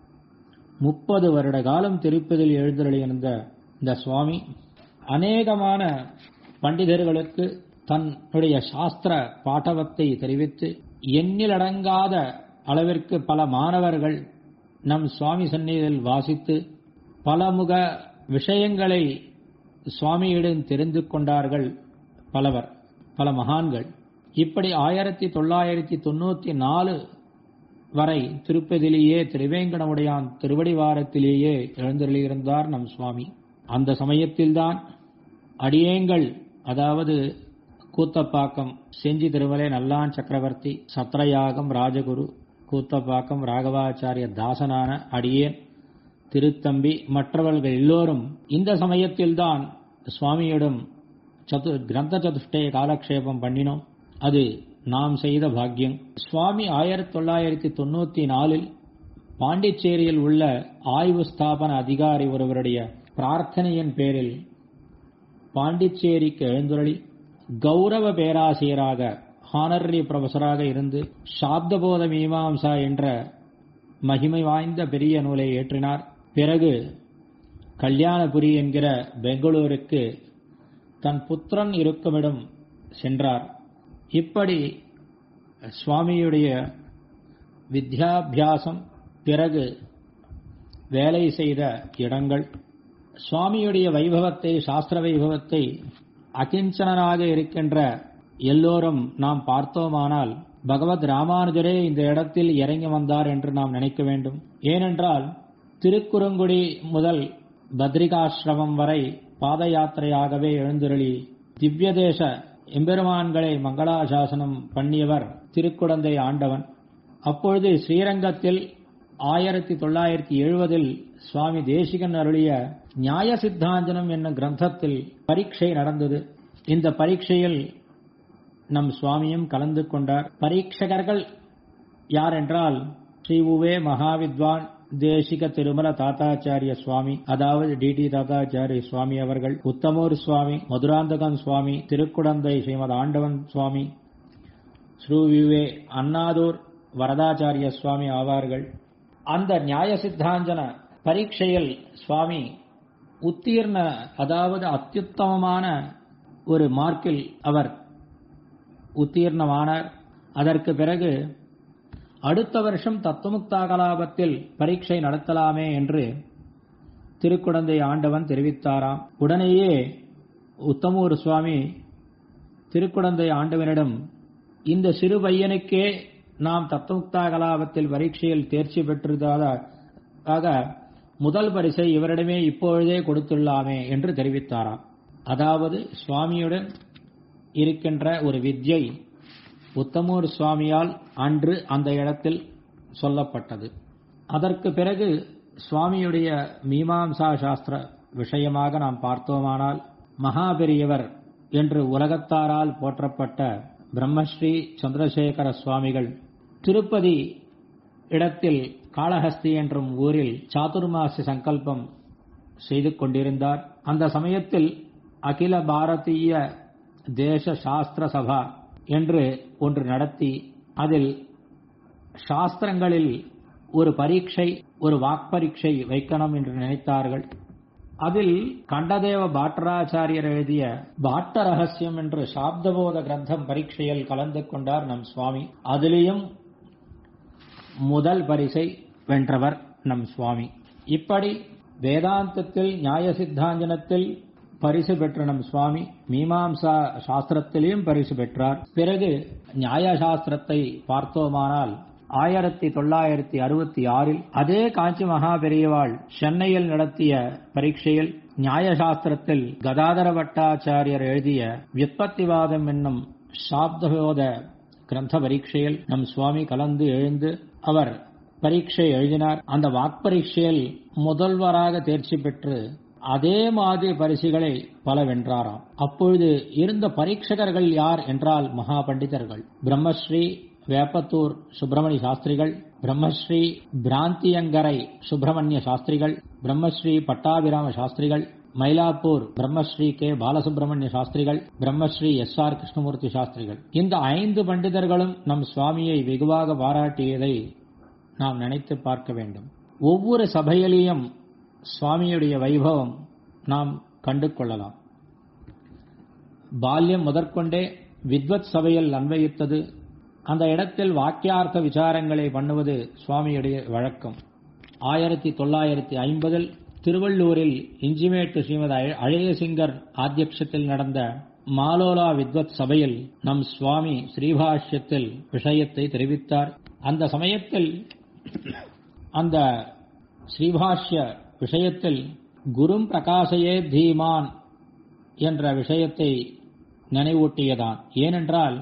முப்பது வருட காலம் திருப்பதியில் எழுந்தருளி இருந்த இந்த சுவாமி அநேகமான பண்டிதர்களுக்கு தன்னுடைய சாஸ்திர பாட்டவத்தை தெரிவித்து எண்ணிலடங்காத அளவிற்கு பல மாணவர்கள் நம் சுவாமி சந்நிதியில் வாசித்து பலமுக விஷயங்களை சுவாமியிடம் தெரிந்து கொண்டார்கள் பலவர் பல மகான்கள் இப்படி ஆயிரத்தி தொள்ளாயிரத்தி தொண்ணூத்தி நாலு வரை திருப்பதிலேயே திருவேங்கடமுடையான் திருவடிவாரத்திலேயே எழுந்தருளியிருந்தார் நம் சுவாமி அந்த சமயத்தில்தான் அடியேங்கள் அதாவது கூத்தப்பாக்கம் செஞ்சி திருமலை நல்லான் சக்கரவர்த்தி சத்ரயாகம் ராஜகுரு கூத்தப்பாக்கம் ராகவாச்சாரிய தாசனான அடியேன் திருத்தம்பி மற்றவர்கள் எல்லோரும் இந்த சமயத்தில்தான் சுவாமியிடம் சது கிரந்த சதுஷ்டய காலக்ஷேபம் பண்ணினோம் அது நாம் செய்த பாக்கியம் சுவாமி ஆயிரத்தி தொள்ளாயிரத்தி தொண்ணூத்தி நாலில் பாண்டிச்சேரியில் உள்ள ஆய்வு ஸ்தாபன அதிகாரி ஒருவருடைய பிரார்த்தனையின் பேரில் பாண்டிச்சேரிக்கு எழுந்துருளி கௌரவ பேராசிரியராக ஹானர்லி ப்ரொஃபஸராக இருந்து சாப்தபோத மீமாம்சா என்ற மகிமை வாய்ந்த பெரிய நூலை ஏற்றினார் பிறகு கல்யாணபுரி என்கிற பெங்களூருக்கு தன் புத்திரன் இருக்குமிடம் சென்றார் இப்படி சுவாமியுடைய வித்யாபியாசம் பிறகு வேலை செய்த இடங்கள் சுவாமியுடைய வைபவத்தை சாஸ்திர வைபவத்தை அகிஞ்சனாக இருக்கின்ற எல்லோரும் நாம் பார்த்தோமானால் பகவத் ராமானுஜரே இந்த இடத்தில் இறங்கி வந்தார் என்று நாம் நினைக்க வேண்டும் ஏனென்றால் திருக்குறுங்குடி முதல் பத்ரிகாசிரமம் வரை பாத யாத்திரையாகவே எழுந்தருளி திவ்யதேச எம்பெருமான்களை மங்களாசாசனம் பண்ணியவர் திருக்குடந்தை ஆண்டவன் அப்பொழுது ஸ்ரீரங்கத்தில் ஆயிரத்தி தொள்ளாயிரத்தி எழுபதில் சுவாமி தேசிகன் அருளிய நியாய சித்தாஞ்சனம் என்னும் கிரந்தத்தில் பரீட்சை நடந்தது இந்த பரீட்சையில் நம் சுவாமியும் கலந்து கொண்டார் பரீட்சகர்கள் யார் என்றால் ஸ்ரீ உவே மகாவித்வான் தேசிக திருமல தாத்தாச்சாரிய சுவாமி அதாவது டிடி தாத்தாச்சாரிய சுவாமி அவர்கள் உத்தமூர் சுவாமி மதுராந்தகன் சுவாமி திருக்குடந்தை ஸ்ரீமத் ஆண்டவன் சுவாமி ஸ்ரீ விவே அண்ணாதூர் வரதாச்சாரிய சுவாமி ஆவார்கள் அந்த நியாய சித்தாஞ்சன பரீட்சையில் சுவாமி உத்தீர்ண அதாவது அத்யுத்தமமான ஒரு மார்க்கில் அவர் உத்தீர்ணமானார் அதற்கு பிறகு அடுத்த வருஷம் தத்துவமுக்தா கலாபத்தில் பரீட்சை நடத்தலாமே என்று திருக்குடந்தை ஆண்டவன் தெரிவித்தாராம் உடனேயே உத்தமூர் சுவாமி திருக்குடந்தை ஆண்டவனிடம் இந்த சிறு பையனுக்கே நாம் தத்துவமுக்தா கலாபத்தில் பரீட்சையில் தேர்ச்சி பெற்றதாக முதல் பரிசை இவரிடமே இப்பொழுதே கொடுத்துள்ளாமே என்று தெரிவித்தாராம் அதாவது சுவாமியுடன் இருக்கின்ற ஒரு வித்யை உத்தமூர் சுவாமியால் அன்று அந்த இடத்தில் சொல்லப்பட்டது அதற்கு பிறகு சுவாமியுடைய மீமாம்சா சாஸ்திர விஷயமாக நாம் பார்த்தோமானால் மகாபெரியவர் என்று உலகத்தாரால் போற்றப்பட்ட பிரம்மஸ்ரீ சந்திரசேகர சுவாமிகள் திருப்பதி இடத்தில் காளஹஸ்தி என்றும் ஊரில் சாதுர்மாசி சங்கல்பம் செய்து கொண்டிருந்தார் அந்த சமயத்தில் அகில பாரதிய தேச சாஸ்திர சபா என்று ஒன்று நடத்தி அதில் சாஸ்திரங்களில் ஒரு பரீட்சை ஒரு வாக்பரீட்சை வைக்கணும் என்று நினைத்தார்கள் அதில் கண்டதேவ பாட்டராச்சாரியர் எழுதிய பாட்ட ரகசியம் என்று சாப்தபோத கிரந்தம் பரீட்சையில் கலந்து கொண்டார் நம் சுவாமி அதிலேயும் முதல் பரிசை வென்றவர் நம் சுவாமி இப்படி வேதாந்தத்தில் நியாய சித்தாஞ்சனத்தில் பரிசு பெற்ற நம் சுவாமி மீமாம்சா சாஸ்திரத்திலையும் பரிசு பெற்றார் பிறகு நியாய சாஸ்திரத்தை பார்த்தோமானால் ஆயிரத்தி தொள்ளாயிரத்தி அறுபத்தி ஆறில் அதே காஞ்சி மகா பெரியவாள் சென்னையில் நடத்திய பரீட்சையில் நியாயசாஸ்திரத்தில் கதாதர பட்டாச்சாரியர் எழுதிய விற்பத்திவாதம் என்னும் சாப்தபோத கிரந்த பரீட்சையில் நம் சுவாமி கலந்து எழுந்து அவர் பரீட்சை எழுதினார் அந்த வாக்பரீட்சையில் முதல்வராக தேர்ச்சி பெற்று அதே மாதிரி பரிசுகளை பல வென்றாராம் அப்பொழுது இருந்த பரீட்சகர்கள் யார் என்றால் மகா பண்டிதர்கள் பிரம்மஸ்ரீ வேப்பத்தூர் சுப்பிரமணிய சாஸ்திரிகள் பிரம்மஸ்ரீ பிராந்தியங்கரை சுப்பிரமணிய சாஸ்திரிகள் பிரம்மஸ்ரீ பட்டாபிராம சாஸ்திரிகள் மயிலாப்பூர் பிரம்மஸ்ரீ கே பாலசுப்ரமணிய சாஸ்திரிகள் பிரம்மஸ்ரீ எஸ் ஆர் கிருஷ்ணமூர்த்தி சாஸ்திரிகள் இந்த ஐந்து பண்டிதர்களும் நம் சுவாமியை வெகுவாக பாராட்டியதை நாம் நினைத்து பார்க்க வேண்டும் ஒவ்வொரு சபையிலேயும் சுவாமியுடைய வைபவம் நாம் கண்டு கொள்ளலாம் பால்யம் முதற்கொண்டே வித்வத் சபையில் அன்வயித்தது அந்த இடத்தில் வாக்கியார்த்த விசாரங்களை பண்ணுவது சுவாமியுடைய வழக்கம் ஆயிரத்தி தொள்ளாயிரத்தி ஐம்பதில் திருவள்ளூரில் இஞ்சிமேட்டு ஸ்ரீமத் அழயசிங்கர் ஆத்தியட்சத்தில் நடந்த மாலோலா வித்வத் சபையில் நம் சுவாமி ஸ்ரீபாஷ்யத்தில் விஷயத்தை தெரிவித்தார் அந்த சமயத்தில் அந்த ஸ்ரீபாஷ்ய விஷயத்தில் குரும் பிரகாசையே தீமான் என்ற விஷயத்தை நினைவூட்டியதான் ஏனென்றால்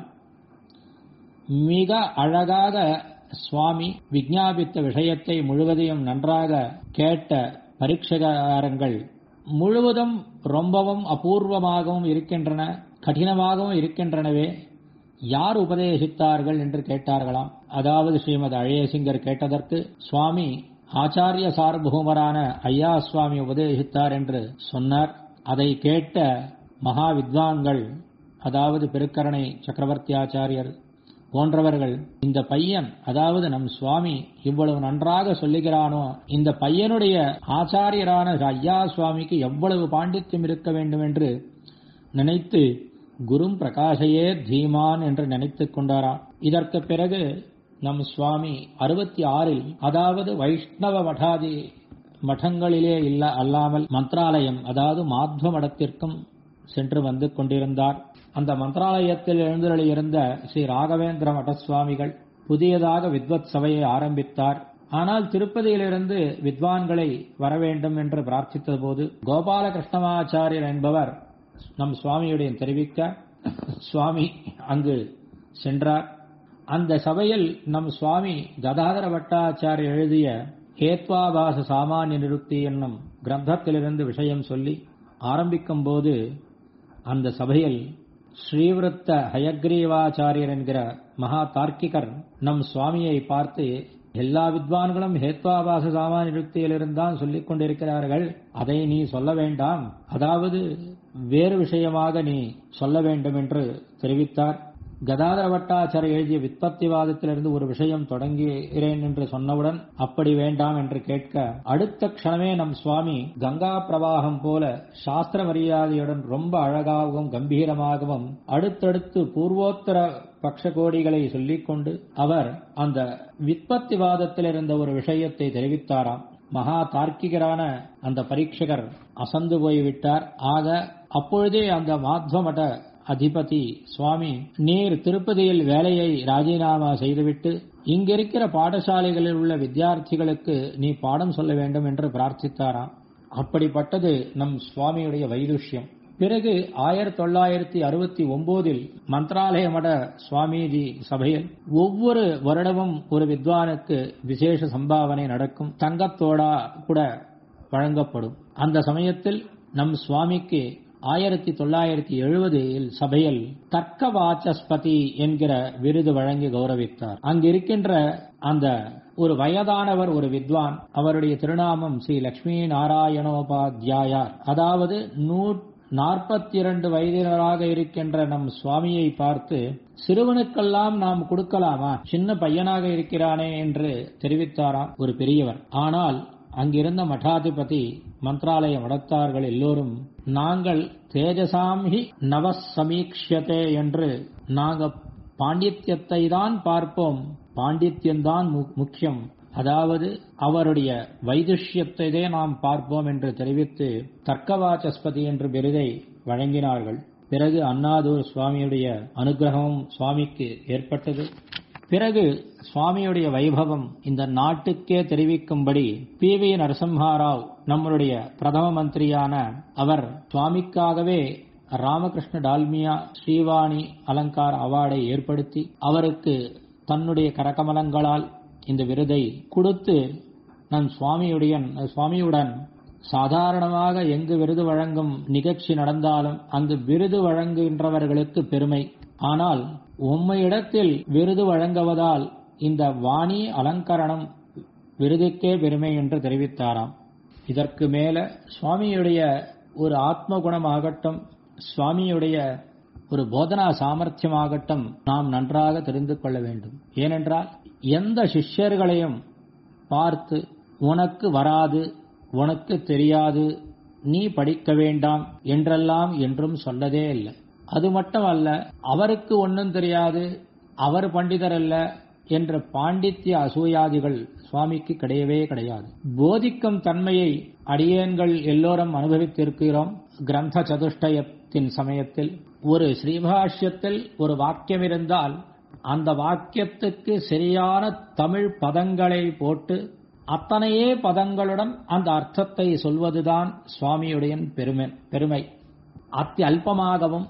மிக அழகாக சுவாமி விஞ்ஞாபித்த விஷயத்தை முழுவதையும் நன்றாக கேட்ட பரீட்சகாரங்கள் முழுவதும் ரொம்பவும் அபூர்வமாகவும் இருக்கின்றன கடினமாகவும் இருக்கின்றனவே யார் உபதேசித்தார்கள் என்று கேட்டார்களாம் அதாவது ஸ்ரீமத் அழயசிங்கர் கேட்டதற்கு சுவாமி ஆச்சாரிய சார்பூமரான ஐயா சுவாமி உபதேசித்தார் என்று சொன்னார் அதை கேட்ட மகா வித்வான்கள் அதாவது பெருக்கரணை சக்கரவர்த்தி ஆச்சாரியர் போன்றவர்கள் இந்த பையன் அதாவது நம் சுவாமி இவ்வளவு நன்றாக சொல்லுகிறானோ இந்த பையனுடைய ஆச்சாரியரான ஐயா சுவாமிக்கு எவ்வளவு பாண்டித்யம் இருக்க வேண்டும் என்று நினைத்து குரும் பிரகாஷையே தீமான் என்று நினைத்துக் கொண்டாராம் இதற்கு பிறகு நம் சுவாமி அறுபத்தி ஆறில் அதாவது வைஷ்ணவ மடாதி மடங்களிலே இல்ல அல்லாமல் மந்திராலயம் அதாவது மாத்வ மடத்திற்கும் சென்று வந்து கொண்டிருந்தார் அந்த மந்திராலயத்தில் எழுந்தருளியிருந்த ஸ்ரீ ராகவேந்திர மட சுவாமிகள் புதியதாக வித்வத் சபையை ஆரம்பித்தார் ஆனால் திருப்பதியிலிருந்து வித்வான்களை வர வேண்டும் என்று பிரார்த்தித்த போது கோபால கிருஷ்ணமாச்சாரியர் என்பவர் நம் சுவாமியுடைய தெரிவிக்க சுவாமி அங்கு சென்றார் அந்த சபையில் நம் சுவாமி கதாதர பட்டாச்சாரியர் எழுதிய ஏத்வாபாச சாமானிய நிருக்தி என்னும் கிரந்தத்திலிருந்து விஷயம் சொல்லி ஆரம்பிக்கும் போது அந்த சபையில் ஸ்ரீவிருத்த ஹயக்ரீவாச்சாரியர் என்கிற மகா தார்க்கிகர் நம் சுவாமியை பார்த்து எல்லா வித்வான்களும் ஹேத்வாபாச சாமான் நிருக்தியிலிருந்தான் சொல்லிக் கொண்டிருக்கிறார்கள் அதை நீ சொல்ல வேண்டாம் அதாவது வேறு விஷயமாக நீ சொல்ல வேண்டும் என்று தெரிவித்தார் கதாதர பட்டாச்சாரியர் எழுதிய விற்பத்திவாதத்திலிருந்து ஒரு விஷயம் தொடங்குகிறேன் என்று சொன்னவுடன் அப்படி வேண்டாம் என்று கேட்க அடுத்த க்ஷணமே நம் சுவாமி கங்கா பிரவாகம் போல சாஸ்திர மரியாதையுடன் ரொம்ப அழகாகவும் கம்பீரமாகவும் அடுத்தடுத்து பூர்வோத்தர பக்ஷ கோடிகளை சொல்லிக்கொண்டு அவர் அந்த விற்பத்திவாதத்தில் இருந்த ஒரு விஷயத்தை தெரிவித்தாராம் மகா தார்க்கிகரான அந்த பரீட்சகர் அசந்து போய்விட்டார் ஆக அப்பொழுதே அந்த மாத்வமட அதிபதி சுவாமி நீர் திருப்பதியில் வேலையை ராஜினாமா செய்துவிட்டு இங்கிருக்கிற பாடசாலைகளில் உள்ள வித்தியார்த்திகளுக்கு நீ பாடம் சொல்ல வேண்டும் என்று பிரார்த்தித்தாராம் அப்படிப்பட்டது நம் சுவாமியுடைய வைதுஷ்யம் பிறகு ஆயிரத்தி தொள்ளாயிரத்தி அறுபத்தி ஒன்பதில் மந்திராலய மட சுவாமிஜி சபையில் ஒவ்வொரு வருடமும் ஒரு வித்வானுக்கு விசேஷ சம்பாவனை நடக்கும் தங்கத்தோடா கூட வழங்கப்படும் அந்த சமயத்தில் நம் சுவாமிக்கு ஆயிரத்தி தொள்ளாயிரத்தி எழுபதில் சபையில் தர்க்க வாச்சஸ்பதி என்கிற விருது வழங்கி கௌரவித்தார் அங்கிருக்கின்ற அந்த ஒரு வயதானவர் ஒரு வித்வான் அவருடைய திருநாமம் ஸ்ரீ லட்சுமி நாராயணோபாத்யாயார் அதாவது நூ நாற்பத்தி இரண்டு வயதினராக இருக்கின்ற நம் சுவாமியை பார்த்து சிறுவனுக்கெல்லாம் நாம் கொடுக்கலாமா சின்ன பையனாக இருக்கிறானே என்று தெரிவித்தாராம் ஒரு பெரியவர் ஆனால் அங்கிருந்த மடாதிபதி மந்திராலய மடத்தார்கள் எல்லோரும் நாங்கள் தேஜசாம்ஹி நவ சமீக்ஷதே என்று நாங்கள் பாண்டித்யத்தை தான் பார்ப்போம் பாண்டித்யம்தான் முக்கியம் அதாவது அவருடைய வைதுஷ்யத்தை நாம் பார்ப்போம் என்று தெரிவித்து தர்க்கவாச்சஸ்பதி என்று விருதை வழங்கினார்கள் பிறகு அண்ணாதூர் சுவாமியுடைய அனுகிரகமும் சுவாமிக்கு ஏற்பட்டது பிறகு சுவாமியுடைய வைபவம் இந்த நாட்டுக்கே தெரிவிக்கும்படி பி வி நரசிம்ஹாராவ் நம்மளுடைய பிரதம மந்திரியான அவர் சுவாமிக்காகவே ராமகிருஷ்ண டால்மியா ஸ்ரீவாணி அலங்கார் அவார்டை ஏற்படுத்தி அவருக்கு தன்னுடைய கரகமலங்களால் இந்த விருதை கொடுத்து நம் சுவாமியுடைய சுவாமியுடன் சாதாரணமாக எங்கு விருது வழங்கும் நிகழ்ச்சி நடந்தாலும் அங்கு விருது வழங்குகின்றவர்களுக்கு பெருமை ஆனால் உம்மையிடத்தில் விருது வழங்குவதால் இந்த வாணி அலங்கரணம் விருதுக்கே பெருமை என்று தெரிவித்தாராம் இதற்கு மேல சுவாமியுடைய ஒரு ஆத்ம குணமாகட்டும் சுவாமியுடைய ஒரு போதனா சாமர்த்தியமாகட்டும் நாம் நன்றாக தெரிந்து கொள்ள வேண்டும் ஏனென்றால் எந்த சிஷ்யர்களையும் பார்த்து உனக்கு வராது உனக்கு தெரியாது நீ படிக்க வேண்டாம் என்றெல்லாம் என்றும் சொல்லதே இல்லை அது மட்டுமல்ல அவருக்கு ஒன்றும் தெரியாது அவர் பண்டிதர் அல்ல என்ற பாண்டித்ய அசூயாதிகள் சுவாமிக்கு கிடையவே கிடையாது போதிக்கும் தன்மையை அடியேன்கள் எல்லோரும் அனுபவித்திருக்கிறோம் கிரந்த சதுஷ்டயத்தின் சமயத்தில் ஒரு ஸ்ரீபாஷ்யத்தில் ஒரு வாக்கியம் இருந்தால் அந்த வாக்கியத்துக்கு சரியான தமிழ் பதங்களை போட்டு அத்தனையே பதங்களுடன் அந்த அர்த்தத்தை சொல்வதுதான் சுவாமியுடைய பெருமை பெருமை அத்தி அல்பமாகவும்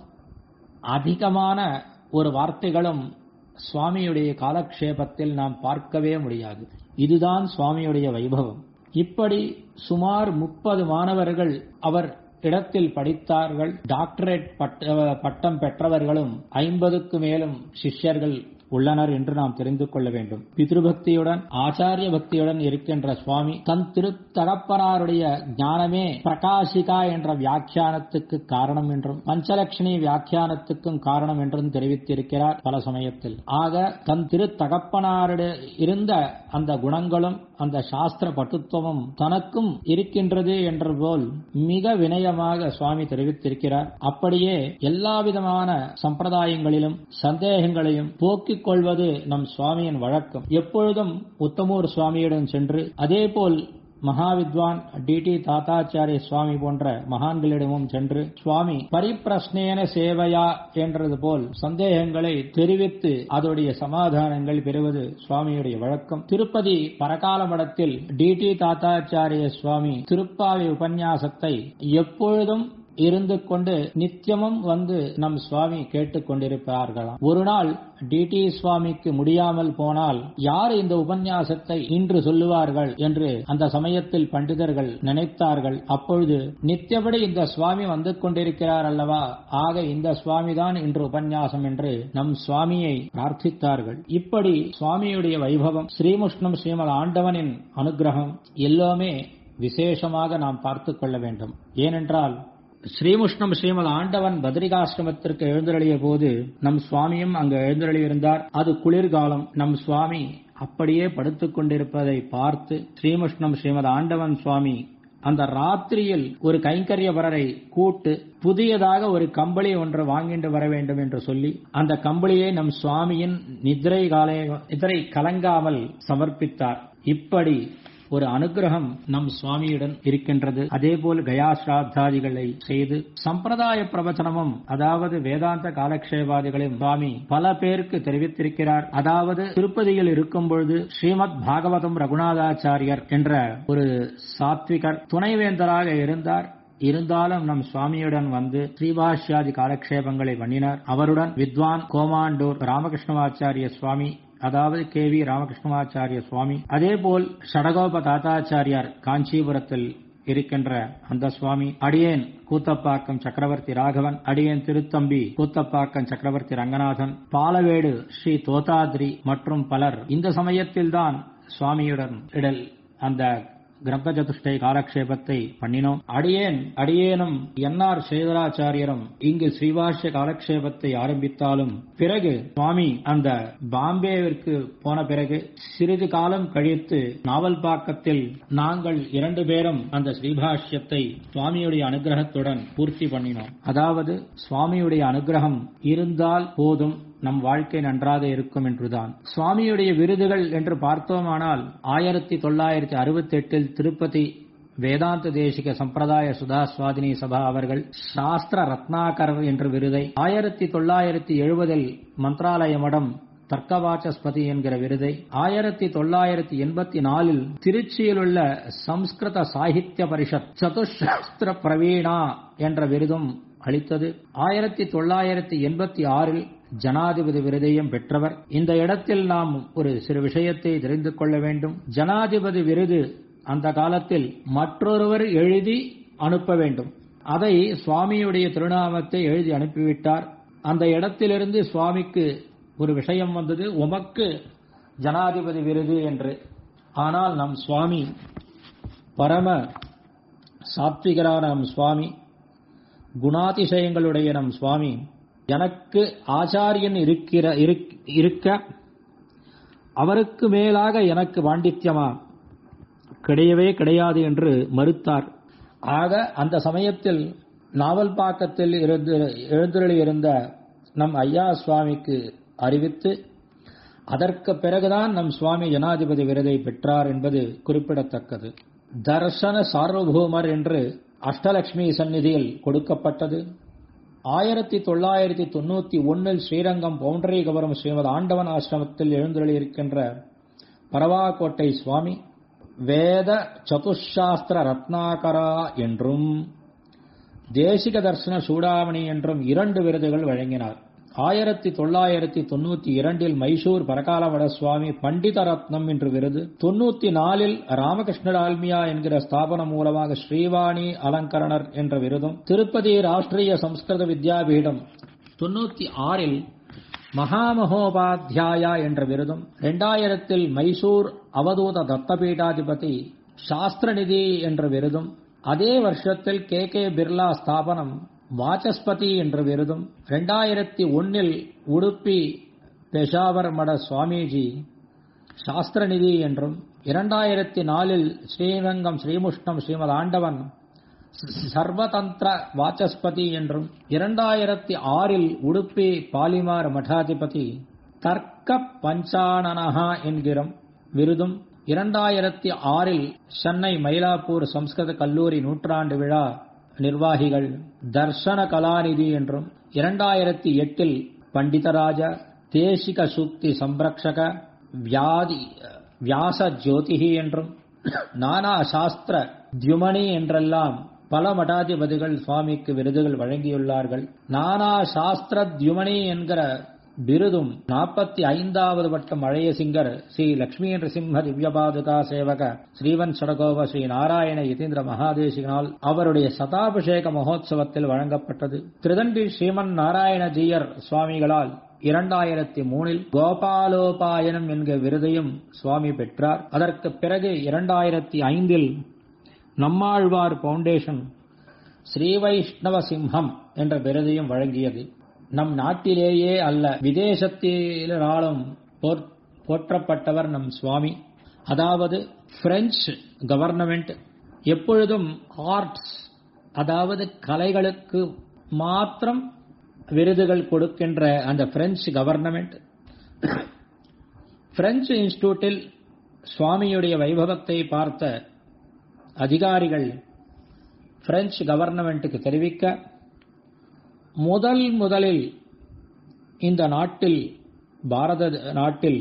அதிகமான ஒரு வார்த்தைகளும் சுவாமியுடைய காலக்ஷேபத்தில் நாம் பார்க்கவே முடியாது இதுதான் சுவாமியுடைய வைபவம் இப்படி சுமார் முப்பது மாணவர்கள் அவர் இடத்தில் படித்தார்கள் டாக்டரேட் பட்டம் பெற்றவர்களும் ஐம்பதுக்கு மேலும் சிஷ்யர்கள் உள்ளனர் என்று நாம் தெரிந்து கொள்ள வேண்டும் பித்ருபக்தியுடன் ஆச்சாரிய பக்தியுடன் இருக்கின்ற சுவாமி தன் திரு தகப்பனாருடைய ஞானமே பிரகாசிகா என்ற வியாக்கியானத்துக்கு காரணம் என்றும் பஞ்சலட்சுமி வியாக்கியானத்துக்கும் காரணம் என்றும் தெரிவித்திருக்கிறார் பல சமயத்தில் ஆக தன் திரு தகப்பனாருடைய இருந்த அந்த குணங்களும் அந்த சாஸ்திர பட்டுத்துவமும் தனக்கும் இருக்கின்றது என்ற போல் மிக வினயமாக சுவாமி தெரிவித்திருக்கிறார் அப்படியே எல்லா விதமான சம்பிரதாயங்களிலும் சந்தேகங்களையும் போக்கிக் கொள்வது நம் சுவாமியின் வழக்கம் எப்பொழுதும் உத்தமூர் சுவாமியிடம் சென்று அதேபோல் மகாவித்வான் டி டி தாத்தாச்சாரிய சுவாமி போன்ற மகான்களிடமும் சென்று சுவாமி பரிப்பிரஸ்னேன சேவையா என்றது போல் சந்தேகங்களை தெரிவித்து அதோடைய சமாதானங்கள் பெறுவது சுவாமியுடைய வழக்கம் திருப்பதி பரகால மடத்தில் டி டி தாத்தாச்சாரிய சுவாமி திருப்பாவி உபன்யாசத்தை எப்பொழுதும் இருந்து கொண்டு நித்தியமும் வந்து நம் சுவாமி கேட்டுக் கொண்டிருப்பார்களாம் ஒரு நாள் டிடி சுவாமிக்கு முடியாமல் போனால் யார் இந்த உபன்யாசத்தை இன்று சொல்லுவார்கள் என்று அந்த சமயத்தில் பண்டிதர்கள் நினைத்தார்கள் அப்பொழுது நித்தியபடி இந்த சுவாமி வந்து கொண்டிருக்கிறார் அல்லவா ஆக இந்த சுவாமி தான் இன்று உபன்யாசம் என்று நம் சுவாமியை பிரார்த்தித்தார்கள் இப்படி சுவாமியுடைய வைபவம் ஸ்ரீமுஷ்ணம் ஸ்ரீமத் ஆண்டவனின் அனுகிரகம் எல்லாமே விசேஷமாக நாம் பார்த்துக் கொள்ள வேண்டும் ஏனென்றால் ஸ்ரீமுஷ்ணம் ஸ்ரீமத் ஆண்டவன் பத்ரிகாசிரமத்திற்கு எழுந்தருளிய போது நம் சுவாமியும் அங்கு எழுந்தருளியிருந்தார் அது குளிர்காலம் நம் சுவாமி அப்படியே படுத்துக் கொண்டிருப்பதை பார்த்து ஸ்ரீமுஷ்ணம் ஸ்ரீமத் ஆண்டவன் சுவாமி அந்த ராத்திரியில் ஒரு கைங்கரியவரரை கூட்டு புதியதாக ஒரு கம்பளி ஒன்று வாங்கிட்டு வர வேண்டும் என்று சொல்லி அந்த கம்பளியை நம் சுவாமியின் நிதிரை காலை நிதிரை கலங்காமல் சமர்ப்பித்தார் இப்படி ஒரு அனுகிரகம் நம் சுவாமியுடன் இருக்கின்றது அதேபோல் கயா ஸ்ராத்தாதிகளை செய்து சம்பிரதாய பிரவச்சனமும் அதாவது வேதாந்த காலக்ஷேபாதிகளையும் சுவாமி பல பேருக்கு தெரிவித்திருக்கிறார் அதாவது திருப்பதியில் இருக்கும் பொழுது ஸ்ரீமத் பாகவதம் ரகுநாதாச்சாரியர் என்ற ஒரு சாத்விகர் துணைவேந்தராக இருந்தார் இருந்தாலும் நம் சுவாமியுடன் வந்து ஸ்ரீபாஷ்யாதி காலக்ஷேபங்களை பண்ணினார் அவருடன் வித்வான் கோமாண்டூர் ராமகிருஷ்ணவாச்சாரிய சுவாமி அதாவது கே வி ராமகிருஷ்ணமாச்சாரிய சுவாமி அதேபோல் ஷடகோப தாத்தாச்சாரியார் காஞ்சிபுரத்தில் இருக்கின்ற அந்த சுவாமி அடியேன் கூத்தப்பாக்கம் சக்கரவர்த்தி ராகவன் அடியேன் திருத்தம்பி கூத்தப்பாக்கம் சக்கரவர்த்தி ரங்கநாதன் பாலவேடு ஸ்ரீ தோதாத்ரி மற்றும் பலர் இந்த சமயத்தில்தான் சுவாமியுடன் இடல் அந்த கிரந்த சதுஷ்டை காலக்ஷேபத்தை பண்ணினோம் அடியேன் அடியேனும் என்ஆர் சேதராச்சாரியரும் இங்கு ஸ்ரீவாஷ்ய காலக்ஷேபத்தை ஆரம்பித்தாலும் பிறகு சுவாமி அந்த பாம்பேவிற்கு போன பிறகு சிறிது காலம் கழித்து நாவல்பாக்கத்தில் நாங்கள் இரண்டு பேரும் அந்த ஸ்ரீபாஷ்யத்தை சுவாமியுடைய அனுகிரகத்துடன் பூர்த்தி பண்ணினோம் அதாவது சுவாமியுடைய அனுகிரகம் இருந்தால் போதும் நம் வாழ்க்கை நன்றாக இருக்கும் என்றுதான் சுவாமியுடைய விருதுகள் என்று பார்த்தோமானால் ஆயிரத்தி தொள்ளாயிரத்தி அறுபத்தி எட்டில் திருப்பதி வேதாந்த தேசிக சம்பிரதாய சுதா சுவாதினி சபா அவர்கள் சாஸ்திர ரத்னாகரர் என்ற விருதை ஆயிரத்தி தொள்ளாயிரத்தி எழுபதில் மந்திராலய மடம் தர்க்கவாச்சஸ்பதி என்கிற விருதை ஆயிரத்தி தொள்ளாயிரத்தி எண்பத்தி நாலில் திருச்சியில் உள்ள சம்ஸ்கிருத சாகித்ய பரிஷத் சதுசாஸ்திர பிரவீணா என்ற விருதும் அளித்தது ஆயிரத்தி தொள்ளாயிரத்தி எண்பத்தி ஆறில் ஜனாதிபதி விருதையும் பெற்றவர் இந்த இடத்தில் நாம் ஒரு சிறு விஷயத்தை தெரிந்து கொள்ள வேண்டும் ஜனாதிபதி விருது அந்த காலத்தில் மற்றொருவர் எழுதி அனுப்ப வேண்டும் அதை சுவாமியுடைய திருநாமத்தை எழுதி அனுப்பிவிட்டார் அந்த இடத்திலிருந்து சுவாமிக்கு ஒரு விஷயம் வந்தது உமக்கு ஜனாதிபதி விருது என்று ஆனால் நம் சுவாமி பரம சாத்விகரான நம் சுவாமி குணாதிசயங்களுடைய நம் சுவாமி எனக்கு ஆச்சாரியன் இருக்கிற இருக்க அவருக்கு மேலாக எனக்கு பாண்டித்யமா கிடையவே கிடையாது என்று மறுத்தார் ஆக அந்த சமயத்தில் நாவல்பாக்கத்தில் இருந்து எழுந்தருளி இருந்த நம் ஐயா சுவாமிக்கு அறிவித்து அதற்கு பிறகுதான் நம் சுவாமி ஜனாதிபதி விருதை பெற்றார் என்பது குறிப்பிடத்தக்கது தர்சன சார்வபூமர் என்று அஷ்டலட்சுமி சந்நிதியில் கொடுக்கப்பட்டது ஆயிரத்தி தொள்ளாயிரத்தி தொண்ணூத்தி ஒன்னில் ஸ்ரீரங்கம் பவுண்டரிகபுரம் ஸ்ரீமத் ஆண்டவன் ஆசிரமத்தில் எழுந்தருளியிருக்கின்ற பரவாக்கோட்டை சுவாமி வேத சதுஷாஸ்திர ரத்னாகரா என்றும் தேசிக தர்சன சூடாமணி என்றும் இரண்டு விருதுகள் வழங்கினார் ஆயிரத்தி தொள்ளாயிரத்தி தொண்ணூத்தி இரண்டில் மைசூர் பரகாலவட சுவாமி பண்டித ரத்னம் என்று விருது தொண்ணூத்தி நாலில் ராமகிருஷ்ண டால்மியா என்கிற ஸ்தாபனம் மூலமாக ஸ்ரீவாணி அலங்கரணர் என்ற விருதும் திருப்பதி ராஷ்டிரிய சம்ஸ்கிருத வித்யாபீடம் தொண்ணூத்தி ஆறில் மகாமகோபாத்தியாயா என்ற விருதும் இரண்டாயிரத்தில் மைசூர் அவதூத தத்தபீடாதிபதி சாஸ்திரநிதி என்ற விருதும் அதே வருஷத்தில் கே கே பிர்லா ஸ்தாபனம் வாசஸ்பதி என்ற விருதும் இரண்டாயிரத்தி ஒன்னில் உடுப்பி பெஷாவர் மட சுவாமிஜி சாஸ்திரநிதி என்றும் இரண்டாயிரத்தி நாலில் ஸ்ரீரங்கம் ஸ்ரீமுஷ்ணம் ஸ்ரீமத் ஆண்டவன் சர்வதந்திர வாச்சஸ்பதி என்றும் இரண்டாயிரத்தி ஆறில் உடுப்பி பாலிமார் மடாதிபதி தர்க்க பஞ்சானனஹா என்கிற விருதும் இரண்டாயிரத்தி ஆறில் சென்னை மயிலாப்பூர் சம்ஸ்கிருத கல்லூரி நூற்றாண்டு விழா நிர்வாகிகள் தர்சன கலாநிதி என்றும் இரண்டாயிரத்தி எட்டில் பண்டிதராஜ தேசிக சூக்தி சம்ரக்ஷக வியாதி வியாச ஜோதிகி என்றும் நானா சாஸ்திர தியுமணி என்றெல்லாம் பல மடாதிபதிகள் சுவாமிக்கு விருதுகள் வழங்கியுள்ளார்கள் நானா சாஸ்திர தியுமணி என்கிற விருதும் நாற்பத்தி ஐந்தாவது வட்டம் அழைய சிங்கர் ஸ்ரீ லட்சுமி நரசிம்ம திவ்யபாதுகா சேவக ஸ்ரீவன் சடகோப ஸ்ரீ நாராயண யதீந்திர மகாதேசிகனால் அவருடைய சதாபிஷேக மகோத்சவத்தில் வழங்கப்பட்டது திருதண்டி ஸ்ரீமன் நாராயண ஜீயர் சுவாமிகளால் இரண்டாயிரத்தி மூணில் கோபாலோபாயனம் என்கிற விருதையும் சுவாமி பெற்றார் அதற்கு பிறகு இரண்டாயிரத்தி ஐந்தில் நம்மாழ்வார் பவுண்டேஷன் ஸ்ரீ வைஷ்ணவ சிம்ஹம் என்ற விருதையும் வழங்கியது நம் நாட்டிலேயே அல்ல விதேசத்தினாலும் போற்றப்பட்டவர் நம் சுவாமி அதாவது பிரெஞ்சு கவர்னமெண்ட் எப்பொழுதும் ஆர்ட்ஸ் அதாவது கலைகளுக்கு மாத்திரம் விருதுகள் கொடுக்கின்ற அந்த பிரெஞ்சு கவர்னமெண்ட் பிரெஞ்சு இன்ஸ்டிடியூட்டில் சுவாமியுடைய வைபவத்தை பார்த்த அதிகாரிகள் பிரெஞ்சு கவர்னமெண்ட்டுக்கு தெரிவிக்க முதல் முதலில் இந்த நாட்டில் பாரத நாட்டில்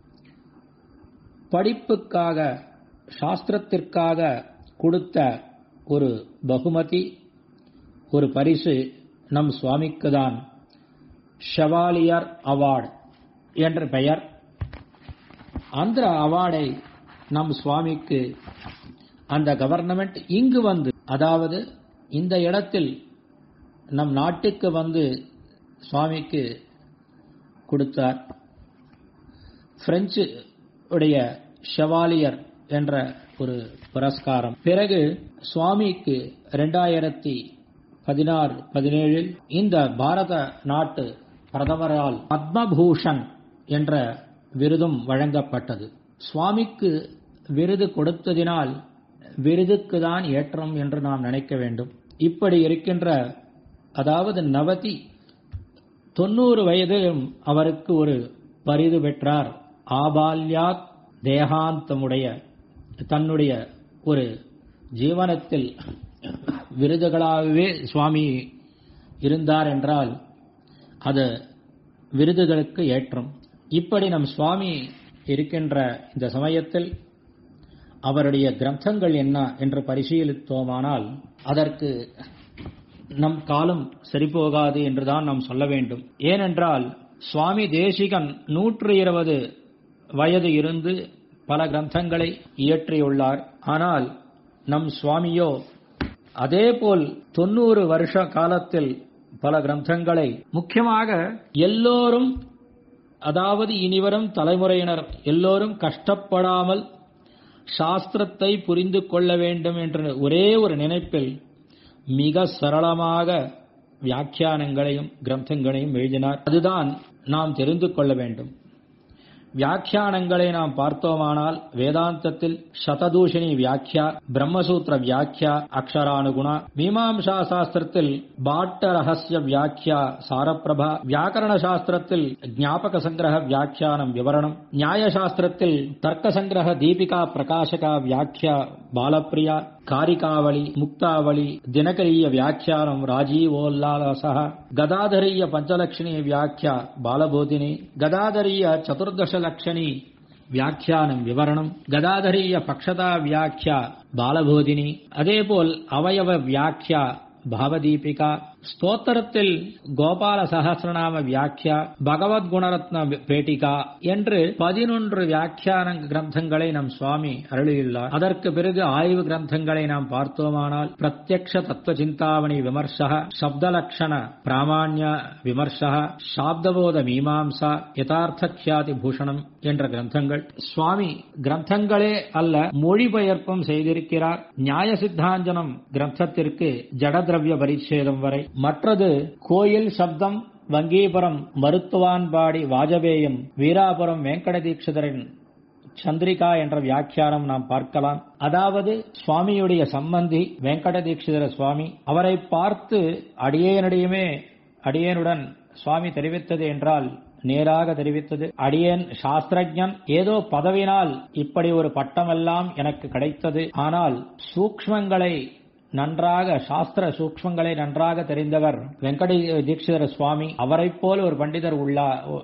படிப்புக்காக சாஸ்திரத்திற்காக கொடுத்த ஒரு பகுமதி ஒரு பரிசு நம் சுவாமிக்கு தான் ஷெவாலியர் அவார்டு என்ற பெயர் அந்த அவார்டை நம் சுவாமிக்கு அந்த கவர்னமெண்ட் இங்கு வந்து அதாவது இந்த இடத்தில் நம் நாட்டுக்கு வந்து சுவாமிக்கு கொடுத்தார் பிரெஞ்சு உடைய ஷெவாலியர் என்ற ஒரு புரஸ்காரம் பிறகு சுவாமிக்கு இரண்டாயிரத்தி பதினாறு பதினேழில் இந்த பாரத நாட்டு பிரதமரால் பத்மபூஷன் என்ற விருதும் வழங்கப்பட்டது சுவாமிக்கு விருது கொடுத்ததினால் விருதுக்கு தான் ஏற்றம் என்று நாம் நினைக்க வேண்டும் இப்படி இருக்கின்ற அதாவது நவதி தொண்ணூறு வயதிலும் அவருக்கு ஒரு பரிது பெற்றார் ஆபால்யாத் தேகாந்தமுடைய தன்னுடைய ஒரு ஜீவனத்தில் விருதுகளாகவே சுவாமி இருந்தார் என்றால் அது விருதுகளுக்கு ஏற்றம் இப்படி நம் சுவாமி இருக்கின்ற இந்த சமயத்தில் அவருடைய கிரந்தங்கள் என்ன என்று பரிசீலித்தோமானால் அதற்கு நம் காலம் சரிபோகாது என்றுதான் நாம் சொல்ல வேண்டும் ஏனென்றால் சுவாமி தேசிகன் நூற்று இருபது வயது இருந்து பல கிரந்தங்களை இயற்றியுள்ளார் ஆனால் நம் சுவாமியோ அதேபோல் தொண்ணூறு வருஷ காலத்தில் பல கிரந்தங்களை முக்கியமாக எல்லோரும் அதாவது இனிவரும் தலைமுறையினர் எல்லோரும் கஷ்டப்படாமல் சாஸ்திரத்தை புரிந்து கொள்ள வேண்டும் என்ற ஒரே ஒரு நினைப்பில் மிக சரளமாக வியாக்கியானங்களையும் கிரந்தங்களையும் எழுதினார் அதுதான் நாம் தெரிந்து கொள்ள வேண்டும் வியாக்கியானங்களை நாம் பார்த்தோமானால் வேதாந்தத்தில் சததூஷணி வியாக்கியா பிரம்மசூத்திர வியாக்கியா அக்ஷரானுகுணா மீமாம்சா சாஸ்திரத்தில் பாட்ட ரகசிய வியாக்கியா சாரப்பிரபா வியாக்கரண சாஸ்திரத்தில் ஞாபக சங்கிரக வியாக்கியானம் விவரணம் நியாய சாஸ்திரத்தில் தர்க்க சங்கிரக தீபிகா பிரகாசகா வியாக்கியா பாலப்பிரியா காரிகாவளி முக்தாவளி தினகரிய வியாக்கியானம் ராஜீவோல்லாச கதாதரிய பஞ்சலக்ஷணி வியாக்கியா பாலபோதினி கதாதரிய சதுர்தசலக்ஷணி வியாக்கியானம் விவரணம் கதாதரிய பக்ஷதா வியாக்கியா பாலபோதினி அதேபோல் அவயவ வியாக்கியா பாவதீபிகா ஸ்தோத்திரத்தில் கோபால சகசிரநாம வியாக்கியா பகவத் குணரத்ன பேட்டிகா என்று பதினொன்று வியாக்கியான கிரந்தங்களை நம் சுவாமி அருளியுள்ளார் அதற்கு பிறகு ஆய்வு கிரந்தங்களை நாம் பார்த்தோமானால் பிரத்யக்ஷ தத்துவ சிந்தாமணி விமர்சக சப்தலக்ஷண பிராமான்ய விமர்சக சாப்தபோத மீமாம்சா யதார்த்த கியாதி பூஷணம் என்ற கிரந்தங்கள் சுவாமி கிரந்தங்களே அல்ல மொழிபெயர்ப்பும் செய்திருக்கிறார் நியாய சித்தாஞ்சனம் கிரந்தத்திற்கு ஜடதிரவிய பரிச்சேதம் வரை மற்றது கோயில் சப்தம் வங்கீபுரம் மருத்துவான்பாடி வாஜபேயம் வீராபுரம் வெங்கட தீட்சிதரின் சந்திரிகா என்ற வியாக்கியானம் நாம் பார்க்கலாம் அதாவது சுவாமியுடைய சம்பந்தி வெங்கட தீட்சிதர சுவாமி அவரை பார்த்து அடியேனிடையுமே அடியேனுடன் சுவாமி தெரிவித்தது என்றால் நேராக தெரிவித்தது அடியேன் சாஸ்திரஜன் ஏதோ பதவினால் இப்படி ஒரு பட்டமெல்லாம் எனக்கு கிடைத்தது ஆனால் சூக்ஷ்மங்களை நன்றாக சாஸ்திர சூக்ஷ்மங்களை நன்றாக தெரிந்தவர் வெங்கட தீட்சிதர சுவாமி அவரைப் போல் ஒரு பண்டிதர் உள்ளா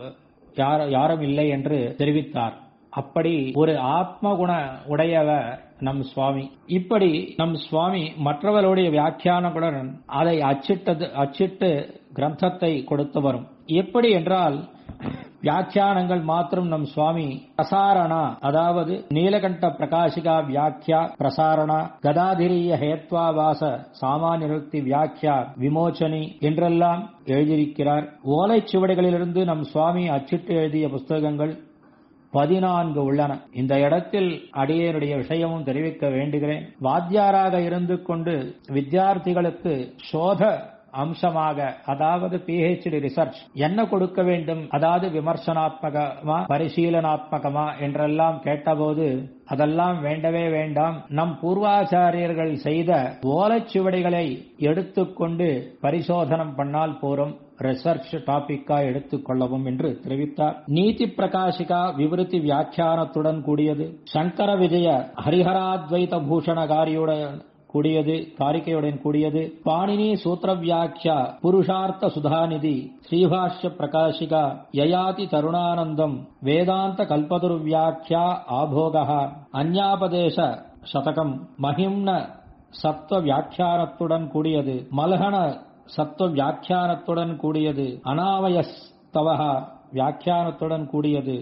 யாரும் இல்லை என்று தெரிவித்தார் அப்படி ஒரு ஆத்ம குண உடையவர் நம் சுவாமி இப்படி நம் சுவாமி மற்றவர்களுடைய வியாக்கியானங்களுடன் அதை அச்சிட்டது அச்சிட்டு கிரந்தத்தை கொடுத்து வரும் எப்படி என்றால் வியாக்கியானங்கள் மாத்திரம் நம் சுவாமி பிரசாரணா அதாவது நீலகண்ட பிரகாசிகா வியாக்கியா பிரசாரணா கதாதிரிய ஹேத்வாவாச சாமானிய நிறுத்தி வியாக்கியா விமோச்சனி என்றெல்லாம் எழுதியிருக்கிறார் ஓலைச்சுவடிகளிலிருந்து நம் சுவாமி அச்சிட்டு எழுதிய புஸ்தகங்கள் பதினான்கு உள்ளன இந்த இடத்தில் அடியனுடைய விஷயமும் தெரிவிக்க வேண்டுகிறேன் வாத்தியாராக இருந்து கொண்டு வித்தியார்த்திகளுக்கு சோத அம்சமாக அதாவது பிஹெச்டி ரிசர்ச் என்ன கொடுக்க வேண்டும் அதாவது விமர்சனாத்மகமா பரிசீலனாத்மகமா என்றெல்லாம் கேட்டபோது அதெல்லாம் வேண்டவே வேண்டாம் நம் பூர்வாச்சாரியர்கள் செய்த ஓலைச்சுவடிகளை எடுத்துக்கொண்டு பரிசோதனம் பண்ணால் போரும் ரிசர்ச் டாபிக்கா எடுத்துக் கொள்ளவும் என்று தெரிவித்தார் நீதி பிரகாசிகா விவருத்தி வியாக்கியானத்துடன் கூடியது சங்கர விஜய ஹரிஹராத்வைத பூஷணகாரியுடன் கூடியது காரிக்கையுடன் கூடியது பாணினி சூத்திர வியாக்கியா புருஷார்த்த சுதாநிதி ஸ்ரீபாஷ்ய பிரகாசிகா யயாதி தருணானந்தம் வேதாந்த கல்பதுர் வியாக்கியா ஆபோக அந்யாபதேச சதகம் மகிம்ன சத்வ வியாக்கியானத்துடன் கூடியது மல்ஹன சத்துவ வியாக்கியானத்துடன் கூடியது அனாவயஸ்தவ வியாக்கியானத்துடன் கூடியது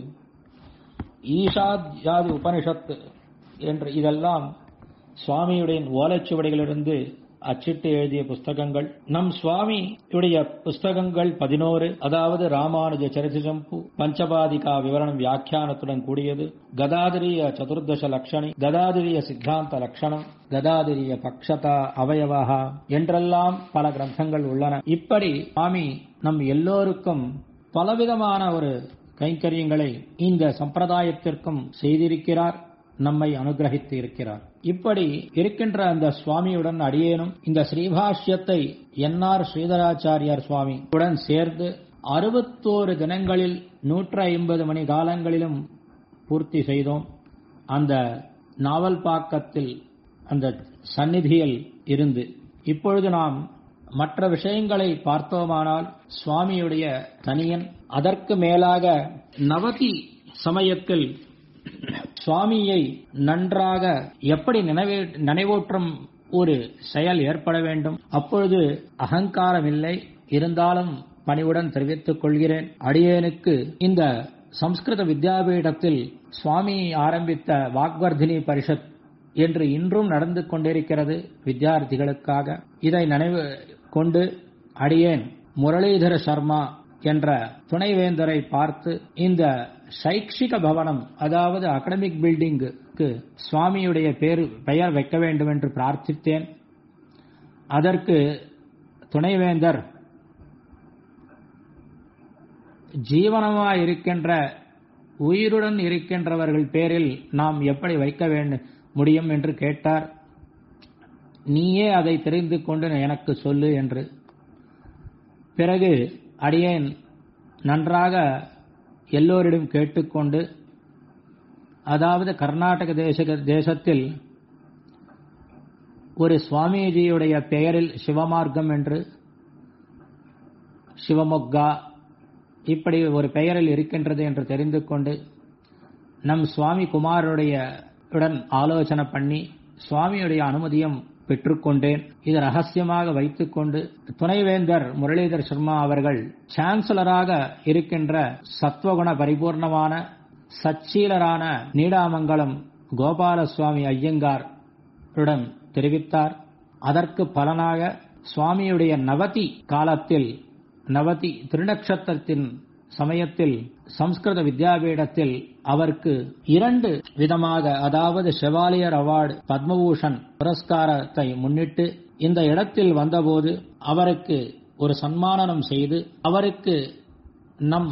ஈஷாத்யாதி உபனிஷத்து என்று இதெல்லாம் சுவாமியுடைய ஓலைச்சுவடிகளிலிருந்து அச்சிட்டு எழுதிய புஸ்தகங்கள் நம் சுவாமியுடைய புஸ்தகங்கள் பதினோரு அதாவது ராமானுஜ சரிதம்பு பஞ்சபாதிகா விவரணம் வியாக்கியானத்துடன் கூடியது கதாதிரிய சதுர்தச லட்சணி கதாதிரிய சித்தாந்த லட்சணம் கதாதிரிய பக்ஷதா அவயவா என்றெல்லாம் பல கிரந்தங்கள் உள்ளன இப்படி சுவாமி நம் எல்லோருக்கும் பலவிதமான ஒரு கைங்கரியங்களை இந்த சம்பிரதாயத்திற்கும் செய்திருக்கிறார் நம்மை அனுகிரகித்து இருக்கிறார் இப்படி இருக்கின்ற அந்த சுவாமியுடன் அடியேனும் இந்த ஸ்ரீபாஷ்யத்தை என்ஆர் ஸ்ரீதராச்சாரியார் சுவாமி உடன் சேர்ந்து அறுபத்தோரு தினங்களில் நூற்று ஐம்பது மணி காலங்களிலும் பூர்த்தி செய்தோம் அந்த நாவல் பாக்கத்தில் அந்த சந்நிதியில் இருந்து இப்பொழுது நாம் மற்ற விஷயங்களை பார்த்தோமானால் சுவாமியுடைய தனியன் அதற்கு மேலாக நவதி சமயத்தில் சுவாமியை நன்றாக எப்படி நினைவே நினைவூற்றும் ஒரு செயல் ஏற்பட வேண்டும் அப்பொழுது அகங்காரம் இல்லை இருந்தாலும் பணிவுடன் தெரிவித்துக் கொள்கிறேன் அடியேனுக்கு இந்த சம்ஸ்கிருத வித்யாபீடத்தில் சுவாமி ஆரம்பித்த வாக்வர்தினி பரிஷத் என்று இன்றும் நடந்து கொண்டிருக்கிறது வித்யார்த்திகளுக்காக இதை நினைவு கொண்டு அடியேன் முரளிதர சர்மா என்ற துணைவேந்தரை பார்த்து இந்த சைக்ஷிக பவனம் அதாவது அகடமிக் பில்டிங்குக்கு சுவாமியுடைய பேர் பெயர் வைக்க வேண்டும் என்று பிரார்த்தித்தேன் அதற்கு துணைவேந்தர் ஜீவனமாய் இருக்கின்ற உயிருடன் இருக்கின்றவர்கள் பேரில் நாம் எப்படி வைக்க வேண்டும் முடியும் என்று கேட்டார் நீயே அதை தெரிந்து கொண்டு எனக்கு சொல்லு என்று பிறகு அடியேன் நன்றாக எல்லோரிடம் கேட்டுக்கொண்டு அதாவது கர்நாடக தேச தேசத்தில் ஒரு சுவாமிஜியுடைய பெயரில் சிவமார்க்கம் என்று சிவமொக்கா இப்படி ஒரு பெயரில் இருக்கின்றது என்று தெரிந்து கொண்டு நம் சுவாமி குமாருடைய உடன் ஆலோசனை பண்ணி சுவாமியுடைய அனுமதியும் பெற்றுக்கொண்டேன் இது ரகசியமாக வைத்துக்கொண்டு துணைவேந்தர் முரளிதர் சர்மா அவர்கள் சான்சலராக இருக்கின்ற சத்வகுண பரிபூர்ணமான சச்சீலரான நீடாமங்கலம் கோபாலசுவாமி ஐயங்கார் உடன் தெரிவித்தார் அதற்கு பலனாக சுவாமியுடைய நவதி காலத்தில் நவதி திருநக்ஷத்திரத்தின் சமயத்தில் சம்ஸ்கிருத வித்யாபீடத்தில் அவருக்கு இரண்டு விதமாக அதாவது செவாலியர் அவார்டு பத்மபூஷன் புரஸ்காரத்தை முன்னிட்டு இந்த இடத்தில் வந்தபோது அவருக்கு ஒரு சன்மானம் செய்து அவருக்கு நம்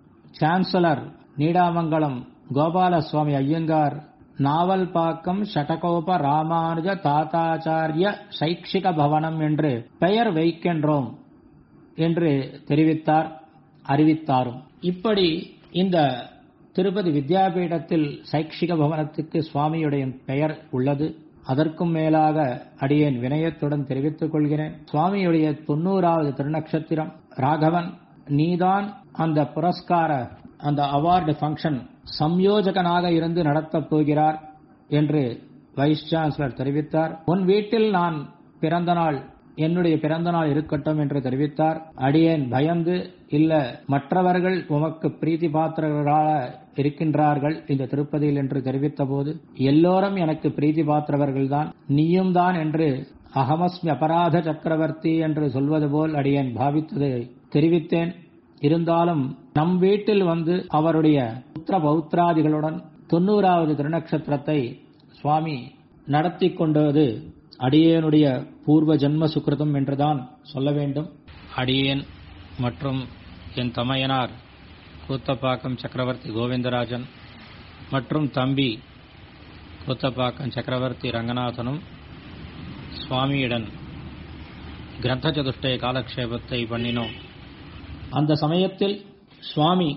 சான்சலர் நீடாமங்கலம் கோபாலசுவாமி ஐயங்கார் நாவல் பாக்கம் ஷடகோப ராமானுஜ தாத்தாச்சாரிய சைக்ஷிக பவனம் என்று பெயர் வைக்கின்றோம் என்று தெரிவித்தார் அறிவித்தாரும் இப்படி இந்த திருப்பதி வித்யாபீடத்தில் சைக்ஷிக பவனத்துக்கு சுவாமியுடைய பெயர் உள்ளது அதற்கும் மேலாக அடியேன் வினயத்துடன் தெரிவித்துக் கொள்கிறேன் சுவாமியுடைய தொண்ணூறாவது திருநக்ஷத்திரம் ராகவன் நீதான் அந்த புரஸ்கார அந்த அவார்டு ஃபங்க்ஷன் சம்யோஜகனாக இருந்து நடத்தப் போகிறார் என்று வைஸ் சான்சலர் தெரிவித்தார் உன் வீட்டில் நான் பிறந்த நாள் என்னுடைய பிறந்த நாள் இருக்கட்டும் என்று தெரிவித்தார் அடியேன் பயந்து இல்ல மற்றவர்கள் உமக்கு பிரீத்தி பாத்திரர்களாக இருக்கின்றார்கள் இந்த திருப்பதியில் என்று தெரிவித்த போது எல்லோரும் எனக்கு பிரீத்தி பாத்திரவர்கள் தான் நீயும் தான் என்று அகமஸ்மி அபராத சக்கரவர்த்தி என்று சொல்வது போல் அடியேன் பாவித்ததை தெரிவித்தேன் இருந்தாலும் நம் வீட்டில் வந்து அவருடைய புத்திர பௌத்திராதிகளுடன் தொண்ணூறாவது திருநக்ஷத்திரத்தை சுவாமி நடத்தி கொண்டது அடியேனுடைய பூர்வ ஜென்ம சுக்கிருதம் என்றுதான் சொல்ல வேண்டும் அடியேன் மற்றும் என் தமையனார் கூத்தப்பாக்கம் சக்கரவர்த்தி கோவிந்தராஜன் மற்றும் தம்பி கூத்தப்பாக்கம் சக்கரவர்த்தி ரங்கநாதனும் சுவாமியுடன் கிரந்த சதுஷ்டய காலக்ஷேபத்தை பண்ணினோம் அந்த சமயத்தில் சுவாமி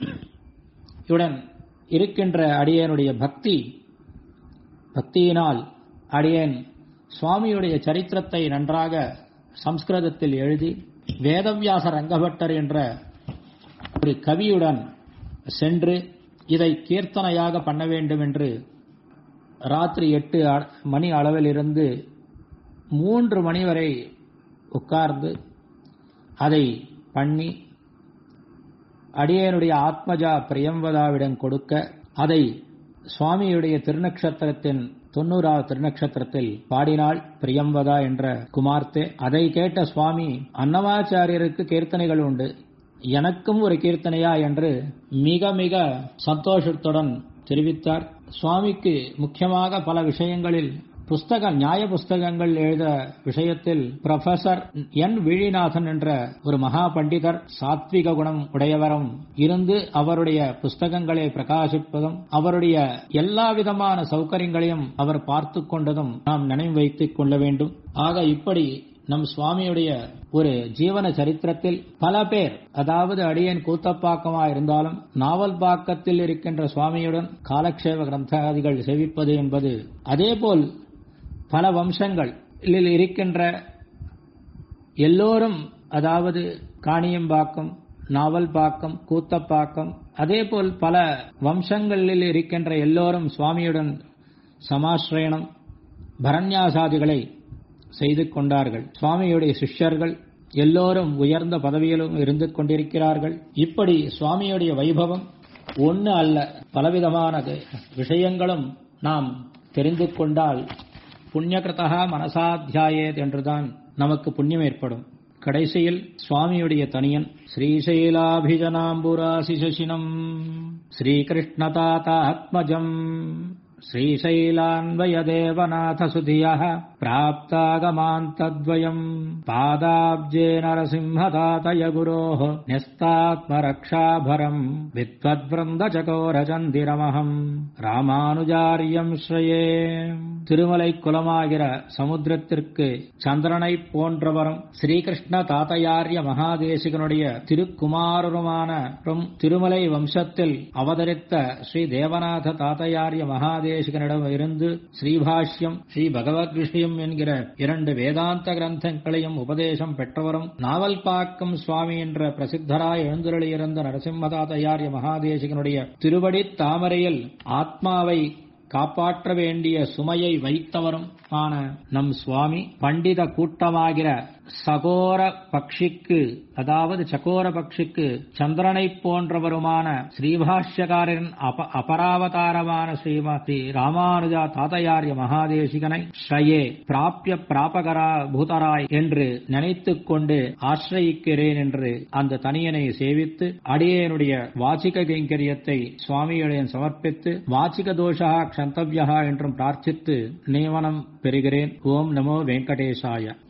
உடன் இருக்கின்ற அடியனுடைய பக்தி பக்தியினால் அடியேன் சுவாமியுடைய சரித்திரத்தை நன்றாக சம்ஸ்கிருதத்தில் எழுதி வேதவியாச ரங்கபட்டர் என்ற ஒரு கவியுடன் சென்று இதை கீர்த்தனையாக பண்ண வேண்டும் என்று ராத்திரி எட்டு மணி அளவில் இருந்து மூன்று மணி வரை உட்கார்ந்து அதை பண்ணி அடியனுடைய ஆத்மஜா பிரியம்பதாவிடம் கொடுக்க அதை சுவாமியுடைய திருநக்ஷத்திரத்தின் தொண்ணூறாவது திருநக்ஷத்திரத்தில் பாடினாள் பிரியம்பதா என்ற குமார்த்தே அதை கேட்ட சுவாமி அன்னமாச்சாரியருக்கு கீர்த்தனைகள் உண்டு எனக்கும் ஒரு கீர்த்தனையா என்று மிக மிக சந்தோஷத்துடன் தெரிவித்தார் சுவாமிக்கு முக்கியமாக பல விஷயங்களில் புஸ்தக நியாய புஸ்தகங்கள் எழுத விஷயத்தில் ப்ரொஃபசர் என் விழிநாதன் என்ற ஒரு மகா பண்டிதர் சாத்விக குணம் உடையவரும் இருந்து அவருடைய புஸ்தகங்களை பிரகாசிப்பதும் அவருடைய எல்லா விதமான சௌகரியங்களையும் அவர் பார்த்து கொண்டதும் நாம் நினைவு வைத்துக் கொள்ள வேண்டும் ஆக இப்படி நம் சுவாமியுடைய ஒரு ஜீவன சரித்திரத்தில் பல பேர் அதாவது அடியன் கூத்தப்பாக்கமா இருந்தாலும் நாவல் பாக்கத்தில் இருக்கின்ற சுவாமியுடன் காலக்ஷேப கிரந்தாதிகள் சேவிப்பது என்பது அதேபோல் பல வம்சங்கள் இருக்கின்ற எல்லோரும் அதாவது காணியம்பாக்கம் நாவல்பாக்கம் கூத்தப்பாக்கம் அதேபோல் பல வம்சங்களில் இருக்கின்ற எல்லோரும் சுவாமியுடன் சமாசிரயணம் பரண்யாசாதிகளை செய்து கொண்டார்கள் சுவாமியுடைய சிஷ்யர்கள் எல்லோரும் உயர்ந்த பதவியிலும் இருந்து கொண்டிருக்கிறார்கள் இப்படி சுவாமியுடைய வைபவம் ஒன்று அல்ல பலவிதமான விஷயங்களும் நாம் தெரிந்து கொண்டால் புண்ணியகிருதா மனசாத்தியாயேத் என்றுதான் நமக்கு புண்ணியம் ஏற்படும் கடைசியில் சுவாமியுடைய தனியன் ஸ்ரீசைலாபிஜனாம்புராசி சசினம் ஸ்ரீகிருஷ்ணதாத்தாத்மஜம் श्रीशैलान्वयदेवनाथसुधियः प्राप्तागमान्तद्वयम् पादाब्जे नरसिंहतातय गुरोः न्यस्तात्मरक्षाभरम् विद्वद्वृन्दचकोरचन्दिरमहम् ராமானுஜாரியம் ஸ்ரயே திருமலை குலமாகிற சமுத்திரத்திற்கு சந்திரனை போன்றவரும் ஸ்ரீகிருஷ்ண தாத்தையாரிய மகாதேசிகனுடைய திருக்குமாரருமான திருமலை வம்சத்தில் அவதரித்த ஸ்ரீ தேவநாத தாத்தையாரிய மகாதேசிகனிடம் இருந்து ஸ்ரீபாஷ்யம் ஸ்ரீ பகவத் விஷயம் என்கிற இரண்டு வேதாந்த கிரந்தங்களையும் உபதேசம் பெற்றவரும் நாவல்பாக்கம் சுவாமி என்ற பிரசித்தராய் எழுந்துருளியிருந்த நரசிம்மதாதையாரிய மகாதேசிகனுடைய திருவடி தாமரையில் ஆத்மாவை காப்பாற்ற வேண்டிய சுமையை வைத்தவரும் ஆன நம் சுவாமி பண்டித கூட்டமாகிற சகோர பக்ஷிக்கு அதாவது சகோர பக்ஷிக்கு சந்திரனை போன்றவருமான ஸ்ரீபாஷ்யக்காரன் அப அபராவதாரமான ஸ்ரீமதி ராமானுஜா தாத்தையாரிய மகாதேசிகனை ஸ்ரயே பிராபிய பிராபகரா பூதராய் என்று நினைத்துக் கொண்டு ஆசிரயிக்கிறேன் என்று அந்த தனியனை சேவித்து அடியேனுடைய வாச்சிக கைங்கரியத்தை சுவாமியுடன் சமர்ப்பித்து வாச்சிக தோஷா க்ஷந்தவ்யா என்றும் பிரார்த்தித்து நியமனம் பெறுகிறேன் ஓம் நமோ வெங்கடேசாய